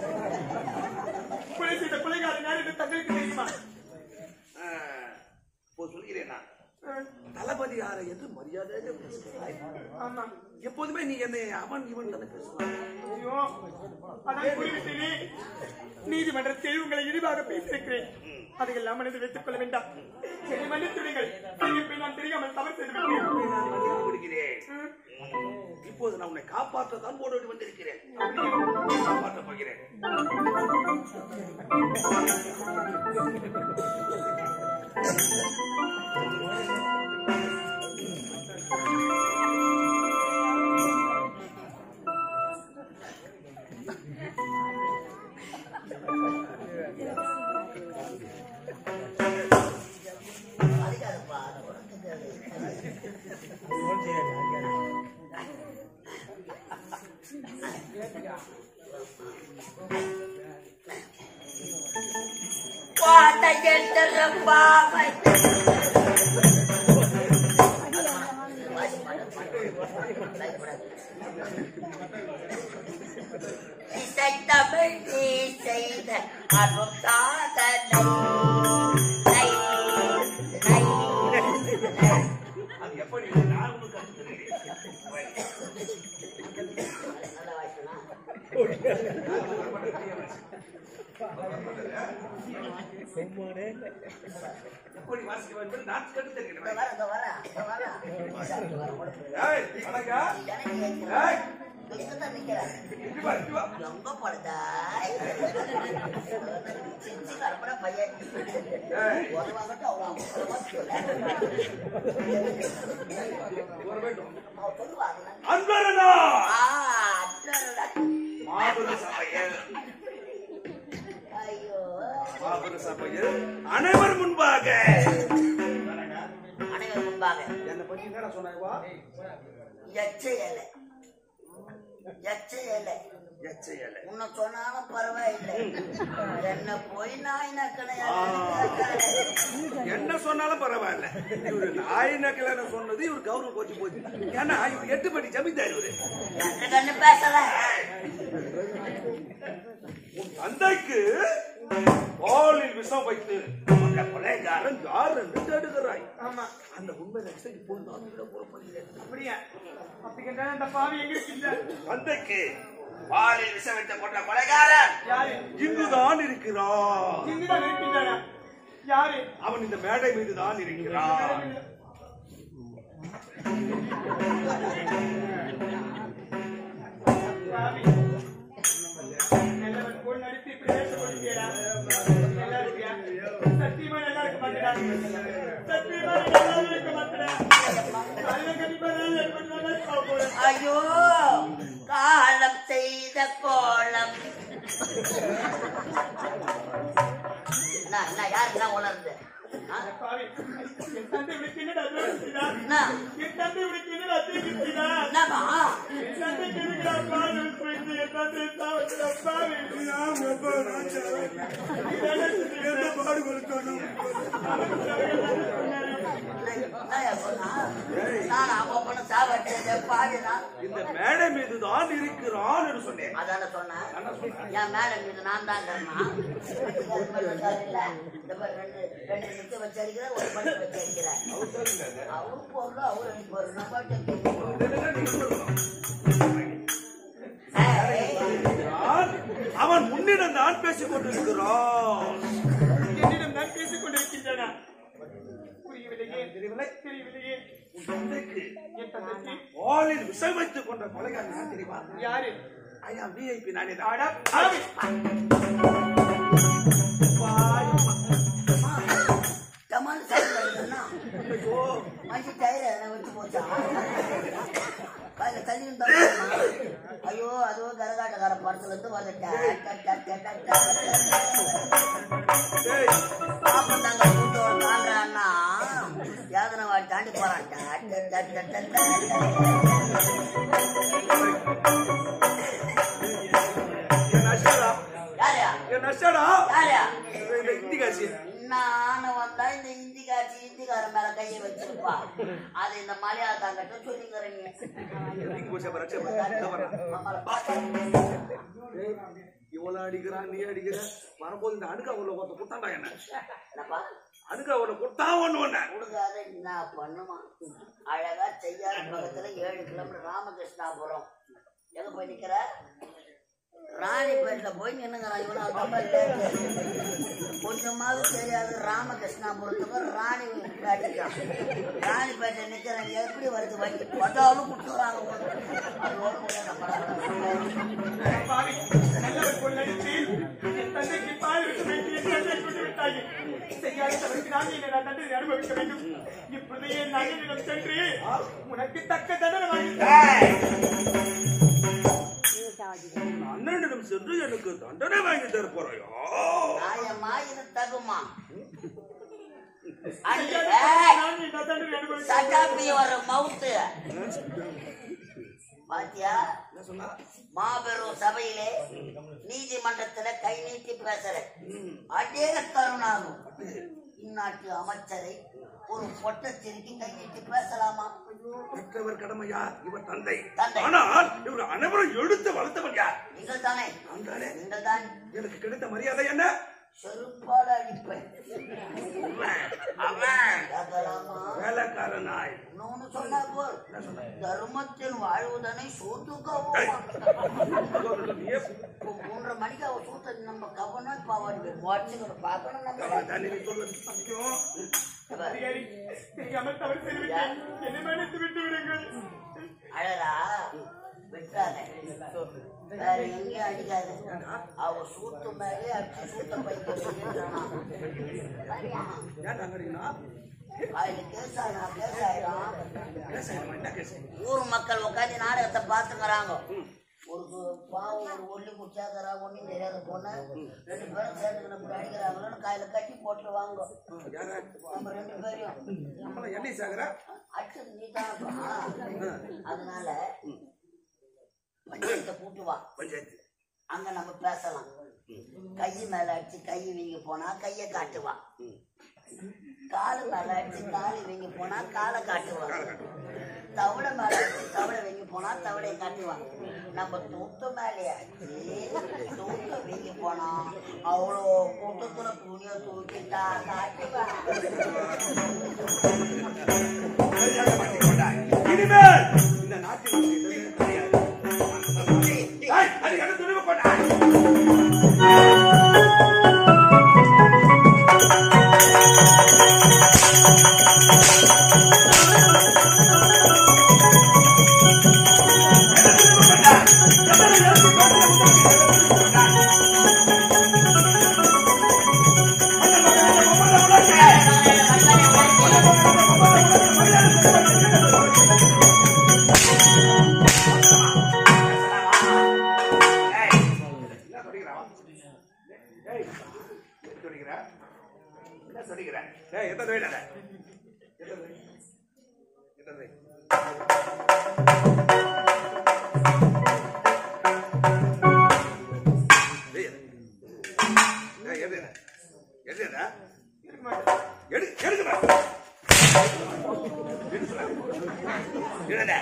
கொலை செய்த கொலைகாரன் யார் என்று தங்களுக்கு தெரியுமா ஆ, இப்போ சொல்கிறேன் நான் தளபதி யாரை என்று மரியாதையாக பேசுகிறாய் ஆமா எப்போதுமே நீ என்னை அவன் இவன் தானே பேசுவாய் ஐயோ அதான் கூறிவிட்டேனே நீதிமன்றத்தில் உங்களை இழிவாக பேசியிருக்கிறேன் அதையெல்லாம் மனதில் வைத்துக் கொள்ள வேண்டாம் என்னை மன்னித்து விடுங்கள் இப்ப நான் தெரியாமல் தவறு செய்து விட்டேன் நான் மன்னித்து விடுகிறேன் இப்போது நான் உன்னை காப்பாற்றத்தான் ஓடோடி வந்திருக்கிறேன் காப்பாற்றப் போகிறேன் அதுக்காகப்பா அதை உனக்கு Kuota jenderemba, இசை தமிழ் நீ செய்த அருள் சாதனை நை, நை, நை. அது எப்படி நான் உனக்கு கற்றுத் தருகிறேன் நல்ல வாய்ப்புனா? எப்படி வாசிக்க வேண்டும் நான் கட்டு இந்த தெரிகிறேன் வர இந்த வர இந்த வர சரி, வர, கொடுக்குறேன். ஏய் வணக்கா எனக்கு ஏய் கேட்கிறேன். இங்கதான் நிக்கிறேன். இப்படி வா இப்படி வா எங்க போடுதாய்? சின்ன கருப்பட பையன். ஏய் உதவாங்கட்டும் அவ்வளோ அவங்க வர வேண்டும் அவன் சொல்லுவாங்க. அன்பரனா ஆ, அடடடா. மாபெரும் சபையில் ஐயோ மாபெரும் சபையில் அனைவர் முன்பாக அனைவர் முன்பாக என்னை பத்தி என்னடா சொன்னாய்வா எச்ச இலை எச்ச இலை எச்சையலை உன்னை சொன்னாலும் பரவாயில்லை என்ன போய் நாய் நக்கணையா என்ன சொன்னாலும் பரவாயில்ல இவரு நாய் நக்கல சொன்னது இவர் கௌரவம் போச்சு போச்சு ஏன்னா இவர் எட்டு படி ஜமீன்தார் இவரு கண்ணு கண்ணு பேசல உன் தந்தைக்கு பாலில் விஷம் வைத்து அந்த கொலைகாரன் யார் என்று தேடுகிறாய் ஆமா அந்த உண்மை லட்சம் இப்போது நான் உள்ள போகிறேன் அப்படியா அப்படிங்கிற அந்த பாவி எங்க இருக்கின்ற தந்தைக்கு பாலில் விஷம் வைத்த கொண்ட கொலைகாரன் யாரு இங்குதான் இருக்கிறான் இங்குதான் இருக்கின்றானா யாரு அவன் இந்த மேடை மீது தான் இருக்கிறான் பாவி நல்லவன் போல் நடித்து இப்படி பேச போகிறீங்களா நல்லா இருக்கியா சத்தியமா நல்லா இருக்க மாட்டேடா சத்தியமா நல்லா இருக்க மாட்டேடா நல்ல கண்டிப்பா நல்லா இருக்க மாட்டேடா போறேன் ஐயோ காலம் செய்த கோலம் என்ன என்ன யார் என்ன உணர்ந்து ஆ? பாவி என் தந்தை உனக்கு என்னடா தெரியுதா என்ன என் தந்தை உனக்கு என்னடா தெரியுதா என்னம்மா என் தந்தை தெரியுதா பாவி போயிட்டு என் தந்தை சாவத்துல பாவி நான் அப்பா எந்த பாடு கொடுக்கணும் என்னய்யா சொன்னா? நான் அவன் பொண்ணு சாவட்டே பாடினா இந்த மேடை மீது தான் இருக்கிறான் என்று சொன்னேன் அதான சொன்னேன் என் மேல மீது நான் தான் கண்ணா இந்த மாதிரி ரெண்டு ரெண்டு நிக்க வச்சிருக்கிறேன் ஒரு பண்ணி வச்சிருக்கிறேன் அவரு பொருள் அவரு எனக்கு பொருள் நம்ம நான் அவன் முன்னிடம் தான் பேசிக் கொண்டிருக்கிறான் என்னிடம் நான் பேசிக் கொண்டிருக்கின்றன புரியவில்லையே தெரியவில்லை தெரியவில்லையே உன் தந்தைக்கு என் தந்தைக்கு பாலில் விஷம் வைத்துக் கொண்ட கொலைகாரன் யார் தெரியுமா யாரு ஐயா விஐபி நானே அடா பாவி டமால் சாப்பிடுறா மனுஷன் டயர் எதனா வச்சு போச்சா கையில தள்ளி இருந்தா ஐயோ அதுவும் கரகாட்டக்கார படத்துல இருந்து வந்துட்டேன் பாப்பம் தாங்க கூட்டோட தாண்டான்னா யாதனை வாடி தாண்டி போறான் டா, டா, டா, டா, டா, டா, என் அஷ்டடா டா. யாரையா என் அஷ்டடா யாரையா இந்த இந்தி காசி நானும் வந்தா இந்த இந்தி காட்சி இந்திக்காரன் மேல கையை வச்சிருப்பா அது இந்த மலையாளத்தாங்கிட்ட சொல்லிக்கிறீங்க இன்னைக்கு போச்சு அப்ப ரட்சை இவ்வளவு அடிக்கிறான் நீ அடிக்கிற வரும்போது இந்த அணுக்கா உள்ள ஒருத்த குத்தாண்டா என்ன என்னப்பா அணுக்கா உள்ள குத்தா ஒண்ணு ஒண்ணு கொடுக்காத என்ன பண்ணுமா அழகா செய்யாத பக்கத்துல ஏழு கிலோமீட்டர் ராமகிருஷ்ணாபுரம் எங்க போய் நிக்கிற ராணிப்பேட்டில் போய் நின்னுங்கிறான் இவனும் அந்த மாதிரி கொஞ்சமாவது தெரியாது ராமகிருஷ்ணாபுரத்துக்கு ராணி பேட்டிக்கான் ராணிப்பேட்டை நிக்கிறேன் எப்படி வருது வண்டி பட்டாலும் கொடுத்துறாங்க அது ஓட பாவி நல்லவர் போல் நடித்து என் தந்தைக்கு பால் விட்டு வைத்து என் தந்தை கொண்டு விட்டாய் செய்யாத தவறுக்கு நான் என்னை நான் தண்டனை அனுபவிக்க வேண்டும் இப்பொழுது என் நகரிடம் சென்று உனக்கு தக்க தண்டனை வாங்கி அண்ணனிடம் சென்று எனக்கு தண்டனை வாங்கி தர போறாயோ நியாயமா இது தகுமா செய்யாத அடி தவறுக்கு நான் என்ன தண்டனை அனுபவிக்க சட்டாப்பி வர மவுத்து பாத்தியா என்ன சொன்னா மாபெரும் சபையிலே நீதிமன்றத்துல கை நீட்டி பேசுற அடே தருணாகும் இந்நாட்டு அமைச்சரை ஒரு பொட்டச்சிரிக்கு கை நீட்டி பேசலாமா பெற்றவர் கடமையா இவர் தந்தை தந்தை. ஆனால் இவர் அனைவரும் எடுத்து வளர்த்தவன் யார் நீங்கள் தானே நான் தானே நீங்கள் தான் எனக்கு கிடைத்த மரியாதை என்ன செருப்பால அடிப்பேன் அவன் கேட்கலாமா வேலைக்கார நாய் இன்னொன்னு சொன்னா போர் தர்மத்தில் வாழ்வதனை சூத்துக்கவும் நீயே இப்போ மூன்றரை மணிக்கு அவ சூத்த நம்ம கவனம் பாவாடி வாட்சிக்கிற பார்க்கணும் நம்ம தண்ணி நீ சொல்லுது அதிகாரி தெரியாமல் தவறு செய்துவிட்டேன் என்னை மன்னித்து விட்டு விடுங்கள் அழகா விட்டானே வேற எங்கேயும் அடிக்காது அவ சூத்து மேலே அடிச்சு சூத்த பைக்க ஏன் அங்கடினா அதுல கேஸ் ஆனா கேஸ் ஆயிடும் என்ன செய்யணும் என்ன கேஸ் ஊர் மக்கள் உட்காந்து நாடகத்தை பார்த்துக்கிறாங்க ஒரு கு- பாவம் ஒரு ஒல்லி குச்சாக்கிறா ஒன்றும் தெரியாத பொண்ணு ரெண்டு பேரும் சேர்ந்து நம்ம அடிக்கிறாங்களோன்னு கையில கட்டி போட்டுருவாங்க யாரா நம்ம ரெண்டு பேரையும் நம்மள எண்ணெய் சாகுற அடிச்சது நீ அதனால பஞ்சாயத்தை கூட்டு வா பஞ்சாயத்து அங்க நம்ம பேசலாம் கை மேல அடிச்சு கை வீங்கி போனா கைய காட்டுவா காலு மேல அடிச்சு காலு வீங்கி போனா காலை காட்டுவா தவளை மேல அடிச்சு தவளை வீங்கி போனா தவளையை காட்டுவா நம்ம தூத்து மேலே அடிச்சு தூத்து வீங்கி போனா அவ்வளோ கூட்டத்துல துணியை தூக்கிட்டா காட்டுவா இனிமேல் இந்த நாட்டில் நமக்கு எதுவுமே கிடையாது. ஏய், அது என்ன துணிவு கொண்டா? ஏய், என்ன சொல்லிக்கிறா? ஏய், என்ன சொல்லிக்கிறா? என்ன சொல்லிக்கிறா? ஏய், எத்தனை வயது அது? எத்தனை வயது? எத்தனை வயது? ஏய், ஏய், எது இது? எது இது? எடு, எடுக்குடா. எடு சொல்ல. எடுடா.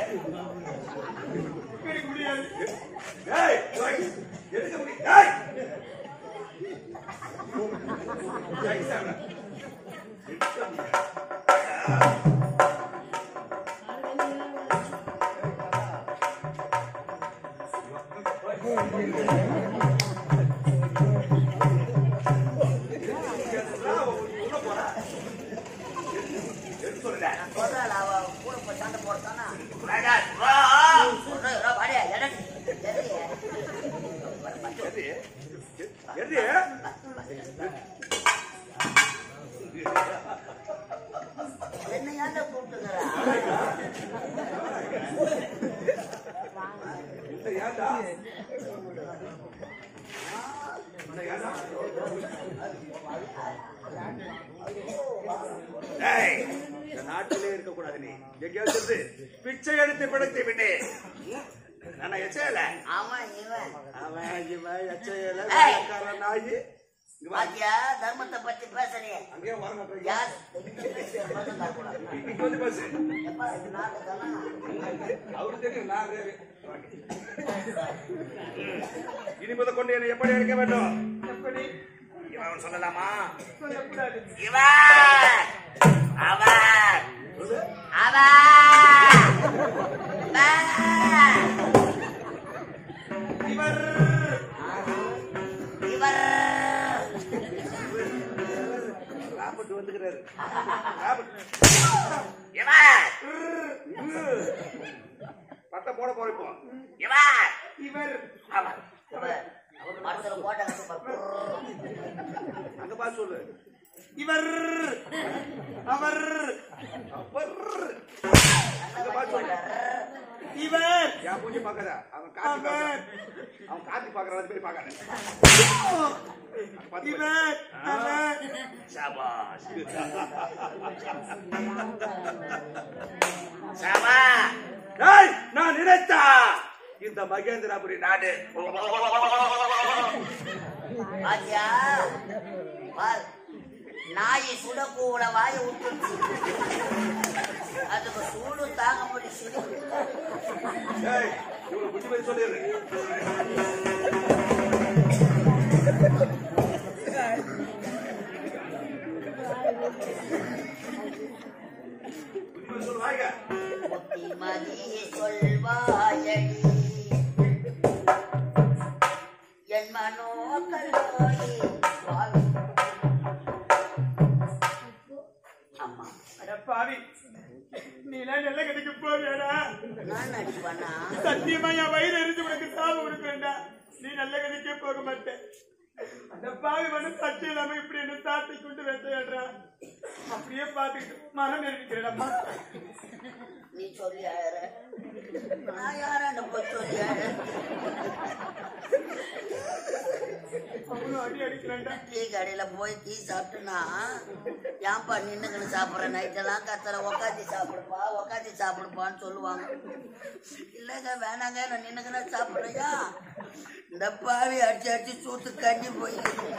ஏய், ஏய், எடுக்க முடியும். ஏய். ஏய், சாமி. எடுக்க முடியாது. உள்ள போடா. எடுக்க சொல்லுடா. சொல்றாள் அவ கூட போய் சண்டை போடுறானா ராஜா, வா. பாடியா எடை எடையே எது? எது? என்ன ஏன்டா கூப்பிட்டுக்கிறா இந்த ஏன்டா? இந்த ஏன்டா? ஏய், இந்த நாட்டிலே இருக்கக்கூடாது நீ எங்கேயாவது சென்று பிச்சை எடுத்து பிடித்து விட்டு நான் எச்சையல அவன் இவன் அவன் இவன் எச்சையல ஏய். வேலைக்காரன் நாயி இங்க வா. பாத்தியா தர்மத்தை பத்தி பேசுறியே அங்கேயே வரமாட்டேன் யார் மட்டும் தரக்கூடாது. இன்னைக்கு வந்து பேசு எப்பா இது நாட்டு தானா அவருக்கு தெரியும் நான் வேறு. இனி முத கொண்டு என்னை எப்படி அழைக்க வேண்டும் எப்படி இவன் சொல்லலாமா சொல்லக்கூடாது இவன் அவன் சொல்லு. அவன் இவர் இவர் ராபர்ட் வந்துக்கிறாரு ராபர்ட். இவன் பட்டை போட போற இப்போ இவன் இவர் அவன் இவன் மரத்துல போட்ட அங்க பார்த்து சொல்லு இவர் அவர் அப்பர். அங்க பார்த்து சொல்லு இவர் என் மூஞ்சி பார்க்காத அவன் காட்டி பார்க்கறான். அவன் காட்டி பார்க்கறான் அது போய் பார்க்காத பார்த்து போய். இவர் அவர் சாபாஷ் சாமா டேய், நான் நினைத்தா இந்த மகேந்திராபுரி நாடு பாத்தியா பார் நாய் சுடக்கூட வாய விட்டுருச்சு அதுக்கு சூடு தாங்க முடிச்சு டேய், இவனை புத்தி போய் சொல்லிடு வாழ்க புத்திமதி சொல்வாயடி என் மனோ கல்லோரி சுவாமி அம்மா அட பாவி நீ எல்லாம் நல்ல கதைக்கு போவியாடா நான் நடிப்பண்ணா சத்தியமா என் வயிறு எரிஞ்சு உனக்கு சாபம் கொடுக்குறேன்டா நீ நல்ல கதைக்கே போக மாட்டேன் அந்த பாவி வந்து சட்டி இல்லாம இப்படி என்ன சாத்தி கொண்டு வேட்டையாடுறா அப்படியே பாத்துக்கிட்டு மனம் இருக்கிறடம்மா நீ சொல்லி அழற நான் யாராண்ட போய் சொல்லி அழற அவனும் அடி அடிக்கிறான்டா டீ கடையில போய் டீ சாப்பிட்டுனா ஏன்பா நின்னுக்கின்னு சாப்பிட்ற நைட்டெல்லாம் கத்தல உக்காத்தி சாப்பிடுப்பா உக்காத்தி சாப்பிடுப்பான்னு சொல்லுவாங்க இல்லைங்க வேணாங்க நான் நின்னுக்கின சாப்பிட்றையா இந்த பாவி அடிச்சு அடிச்சு சூத்து கண்ணி போய்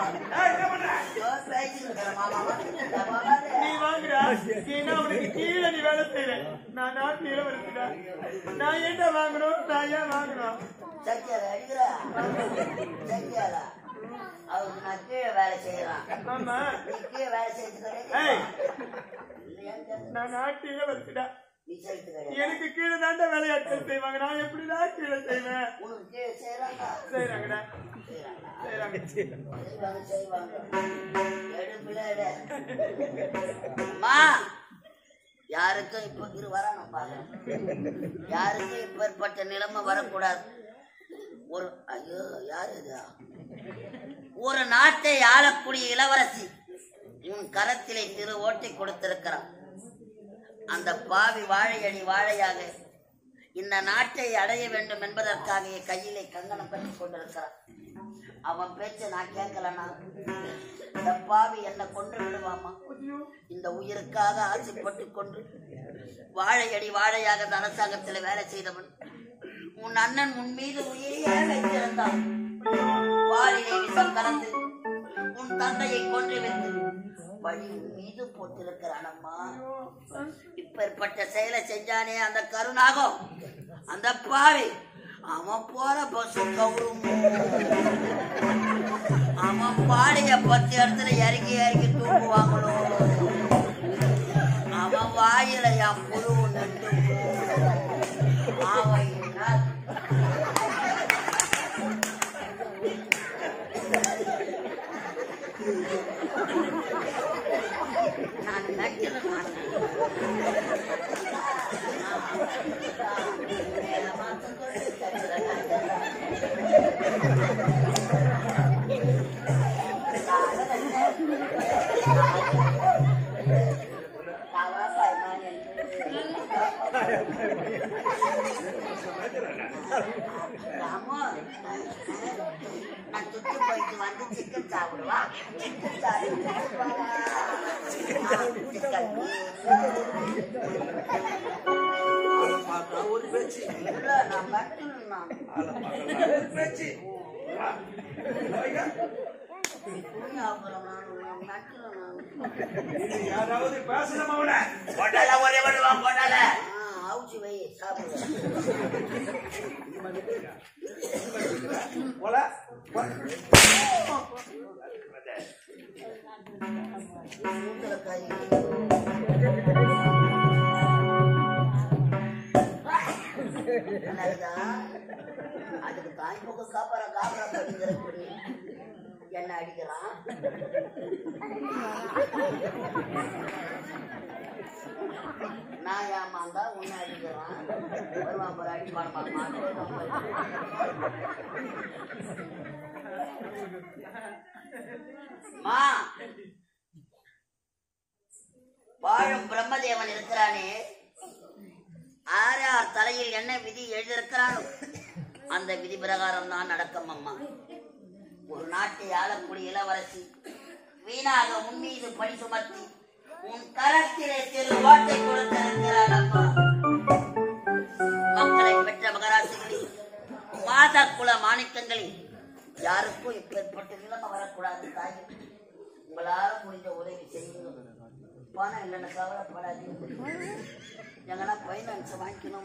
நீ வாங்குடா ஏன்னா அவனுக்கு கீழே நீ வேலை செய்யற நான் நான் கீழே வருதுடா நான் ஏன்டா வாங்கணும் நான் ஏன் வாங்கணும் சத்தியால அடிக்கிறா சத்தியாலா அவருக்கு நான் கீழே வேலை செய்யறான் ஆமா நீ கீழே வேலை செய்யறது ஏய். கிடையாது நான் நான் கீழே வருதுடா நீ செய்யறது கிடையாது எனக்கு கீழே தாண்டா வேலையாட்கள் செய்வாங்க நான் எப்படிதான் கீழே செய்வேன் உனக்கு கீழே செய்யறாங்க செய்யறாங்கடா செய்யறாங்க செய்யறாங்க செய்வாங்க செய்வாங்க எடு பிள்ளைட அம்மா யாருக்கும் இப்ப இரு வரணும் பாருங்க யாருக்கும் இப்பேற்பட்ட நிலைமை வரக்கூடாது ஒரு ஐயோ யார் இது ஒரு நாட்டை ஆளக்கூடிய இளவரசி உன் கரத்திலே திரு ஓட்டை கொடுத்திருக்கிறான் அந்த பாவி வாழையடி வாழையாக இந்த நாட்டை அடைய வேண்டும் என்பதற்காக என் கையிலே கங்கணம் கட்டி கொண்டிருக்கிறான் அவன் பேச்ச நான் கேட்கலனா இந்த பாவி என்னை கொன்று விடுவாமா இந்த உயிருக்காக ஆசைப்பட்டு கொண்டு வாழையடி வாழையாக இந்த அரசாங்கத்தில் வேலை செய்தவன் உன் அண்ணன் உன் மீது உயிரையே வைத்திருந்தான் வாளிலே விஷம் கலந்து உன் தந்தையை கொன்று வைத்து பழி உன் மீது போட்டிருக்கிறான் அம்மா இப்பேற்பட்ட செயலை செஞ்சானே அந்த கருணாகம் அந்த பாவி அவன் போற பஸ் கவுரும் அவன் பாடிய பத்து இடத்துல இறங்கி இறங்கி தூங்குவாங்களோ அவன் வாயில என் புழு நட்டு அவன் நான் நடிக்கிறேன் நான் சுத்தி போயிட்டு வந்து சிக்கன் சாப்பிடுவா சிக்கன் பார்த்தா ஒரு பேச்சு இல்ல நான் மட்டும் நான் ஆளை பார்க்கலாம் ஒரு பேச்சு வா. வாங்க. புண்ணியாபுரம் நான் நட்டுறேன் நான் இது யாராவது பேசணும் அவனை கொண்டால ஒரே பண்ணுவா கொண்டால அவுச்சி வை சாப்பிடுவேன் போல மூத்தலக்காய் நல்லதா அதுக்கு தாய் பக்கம் காப்பாரா காப்பாரா பண்ணிக்கிறபடி என்ன அடிக்கிறான் நான் ஏமாந்தா உன்னை அடிக்கிறான் வருவான் பாரு அடிப்பான் பார்க்க மா வாழும் பிரம்மதேவன் இருக்கிறானே ஆறார் தலையில் என்ன விதி எழுதியிருக்கிறானோ அந்த விதி பிரகாரம் தான் நடக்கும் அம்மா ஒரு நாட்டை ஆளக்கூடிய இளவரசி வீணாக உன் மீது பழி சுமத்தி உன் கரத்திலே திரு ஓட்டை கொடுத்திருக்கிறாள் அம்மா மக்களை பெற்ற மகராசிகளில் மாதா குல மாணிக்கங்களில் யாருக்கும் இப்பேற்பட்ட நிலைமை வரக்கூடாது தாய் உங்களால முடிஞ்ச உதவி செய்யுங்க பணம் இல்லைன்னு கவலைப்படாதீங்க எங்கன்னா பைனான்ஸ் வாங்கிக்கணும்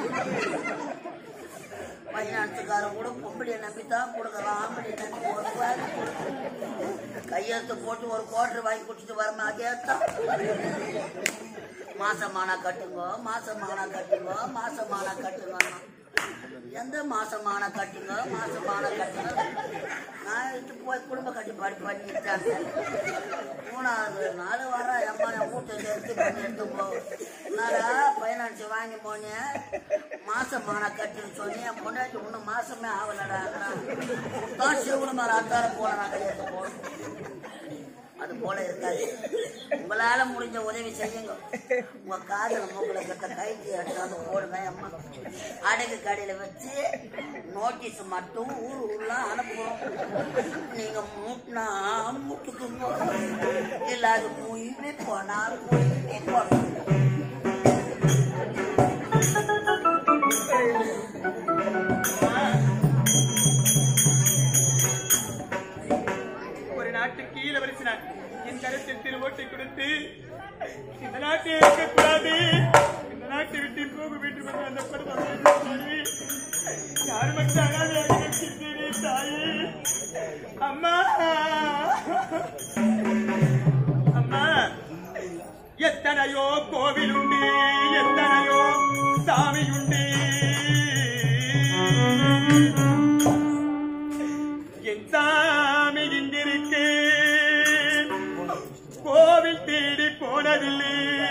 பைனான்ஸுக்காரன் கூட பொம்பளையை நம்பி தான் கொடுக்குறான் ஆம்பளை நம்பி ஒரு ரூபாய் கையெழுத்து போட்டு ஒரு கோட்டர் வாங்கி குடிச்சிட்டு வரமா அதே தான் மாசமானா கட்டுங்கோ மாசமானா கட்டுங்கோ மாசமானா கட்டுங்க எந்த மாசமான கட்டுங்க மாசமான கட்டுங்க நான் இது போய் குடும்ப கட்டுப்பாடு பண்ணிட்டாங்க மூணாவது நாள் வர அம்மா என் வீட்டுல எடுத்து பண்ணி எடுத்து போ என்னடா ஃபைனான்ஸ் வாங்கி போனேன் மாசமான கட்டுன்னு சொல்லி என் பொண்டாட்டி இன்னும் மாசமே ஆகலடா தான் சிவகுண மாதிரி அத்தார போன நான் கையெழுத்து போகணும் அது போல இருக்காது உங்களால முடிஞ்ச உதவி செய்யுங்க உங்க காதல மூக்கல கட்ட கைக்கு எடுத்தாந்து போடுங்க அம்மா அடகு கடையில வச்சு நோட்டீஸ் மட்டும் ஊர் ஊர்லாம் அனுப்புவோம் நீங்க மூட்டினா மூட்டுக்குங்க இல்ல அது மூயிலே போனா மூயிலே போனோம் ஒரு நாட்டுக்கு இளவரசினார் என் கருத்தில் திருவோட்டை கொடுத்து இந்த நாட்டை இருக்கக்கூடாது இந்த நாட்டை விட்டு போக வேண்டும் என்று அந்த பருவம் யார் மட்டும் அனாதையாக இருக்கின்றீரே தாயே அம்மா அம்மா எத்தனையோ கோவில் உண்டு எத்தனையோ சாமி உண்டு என் சாமி இங்கிருக்கு கோவில் தேடி போனதில்லை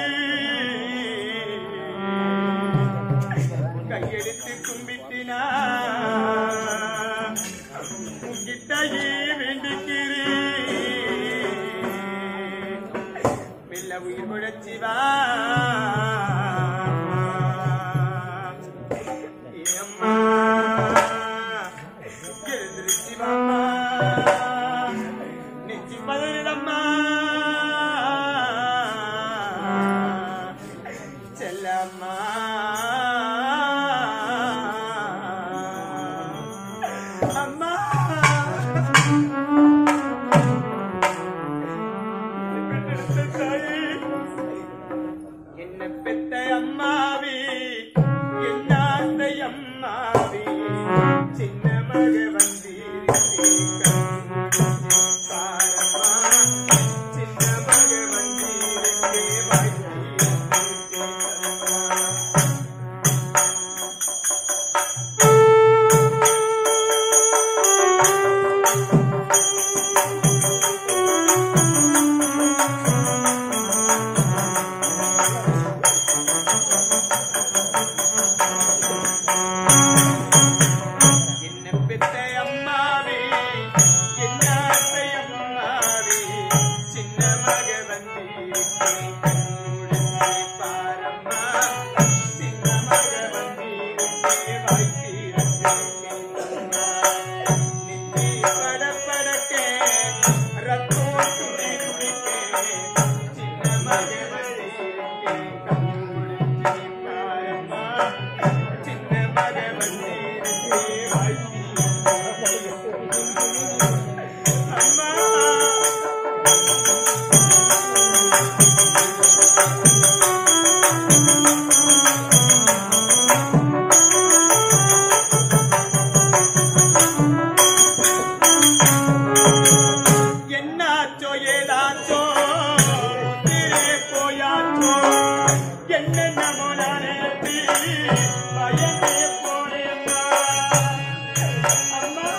கையெடுத்து கும்பிட்டினா உங்கிட்டயே வேண்டிக்கிறேன் மெல்ல உயிர் முழச்சி வா ஏம்மா, எழுந்திருச்சு வாம்மா. நெஞ்சு பதறிடம்மா. செல்லம்மா அம்மா பெற்றெடுத்த தாயே, என்ன பெத்த அம்மாவே என் ஆசை அம்மாவே சின்ன மக வந்தீரம்மா சின்ன மக வந்தீரே வாழ்க்கை என்ன பெத்த அம்மாவே என்ன ஆசை அம்மாவே சின்ன மக வந்தீரே கண்ணுடனே பாரம்மா சின்ன மக வந்தீரே வாய்த்தீரம்மா நெஞ்சே படபடக்கே ரத்தம் துடி துடிக்கே சின்ன மக வந்தீரே கண்ணுடனே பாரம்மா சின்ன மக வந்தீரே அம்மா என்னாச்சோ ஏதாச்சோ திரே போயாச்சோ என்னென்னமோ நானேத்தி பயந்தே போனேம்மா அம்மா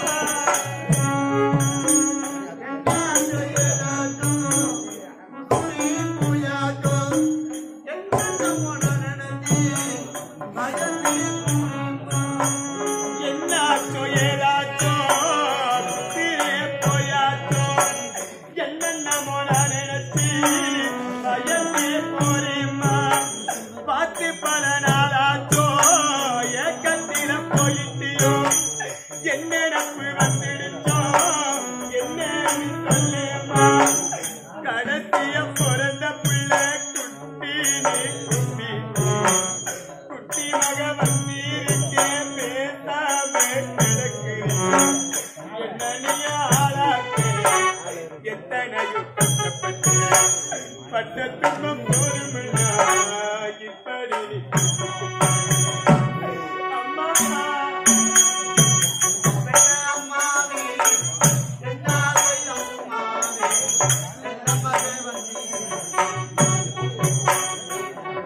என்னாச்சோ ஏதாச்சோ திரே போயாச்சோ என்னென்னமோ நானேத்தி பயந்தே போனேம்மா என்னாச்சோ ஏதாச்சோ திரே போயாச்சோ என்னென்னமோ நான் நினைச்சு பயந்தே போறேம்மா பார்த்து பல நாளாச்சோ ஏக்கத்தில போயிட்டியோ என்ன நப்பு வந்துடுச்சோ என்ன நீ சொல்லேம்மா கடைசிய பிறந்த பிள்ளை குட்டி நீ குட்டி குட்டி மக வந்தீருக்கே பேசாம கிடக்கிறேன் என்ன நீ ஆளாக்கே எத்தனையோ கஷ்டப்பட்டு பட்ட துன்பம் போதுமில்லா இப்படி நீ அம்மா அம்மாவே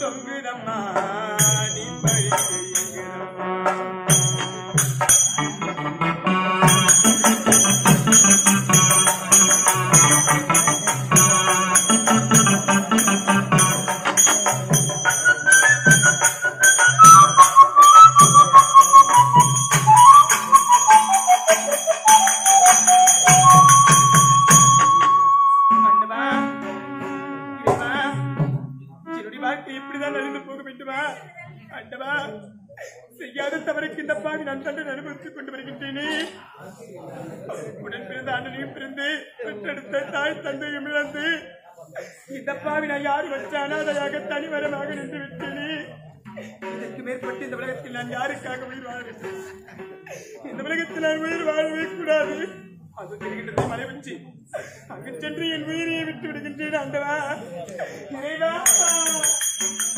தொங்குதம்மா நீ பழிக்கு எங்குதம்மா ஆண்டவா, இறைவா, என்னுடைய வாழ்க்கை இப்படிதான் நடந்து போக வேண்டுமா ஆண்டவா செய்யாத தவறுக்கு இந்த பாவி நான் தண்டனை அனுபவித்துக் கொண்டு வருகின்றேனே உடன் பிறந்த அண்ணனையும் பிறந்து பெற்றெடுத்த தாய் தந்தையும் இழந்து இந்த பாவி நான் யாரு வச்ச அனாதையாக தனிமரமாக நின்று விட்டேனே இதற்கு மேற்பட்டு இந்த உலகத்தில் நான் யாருக்காக உயிர் வாழ வேண்டும் இந்த உலகத்தில் நான் உயிர் வாழவே கூடாது அது தெரிகின்றது மலை வச்சு அங்கு சென்று என் உயிரையை விட்டு விடுகின்றேன் ஆண்டவா இறைவா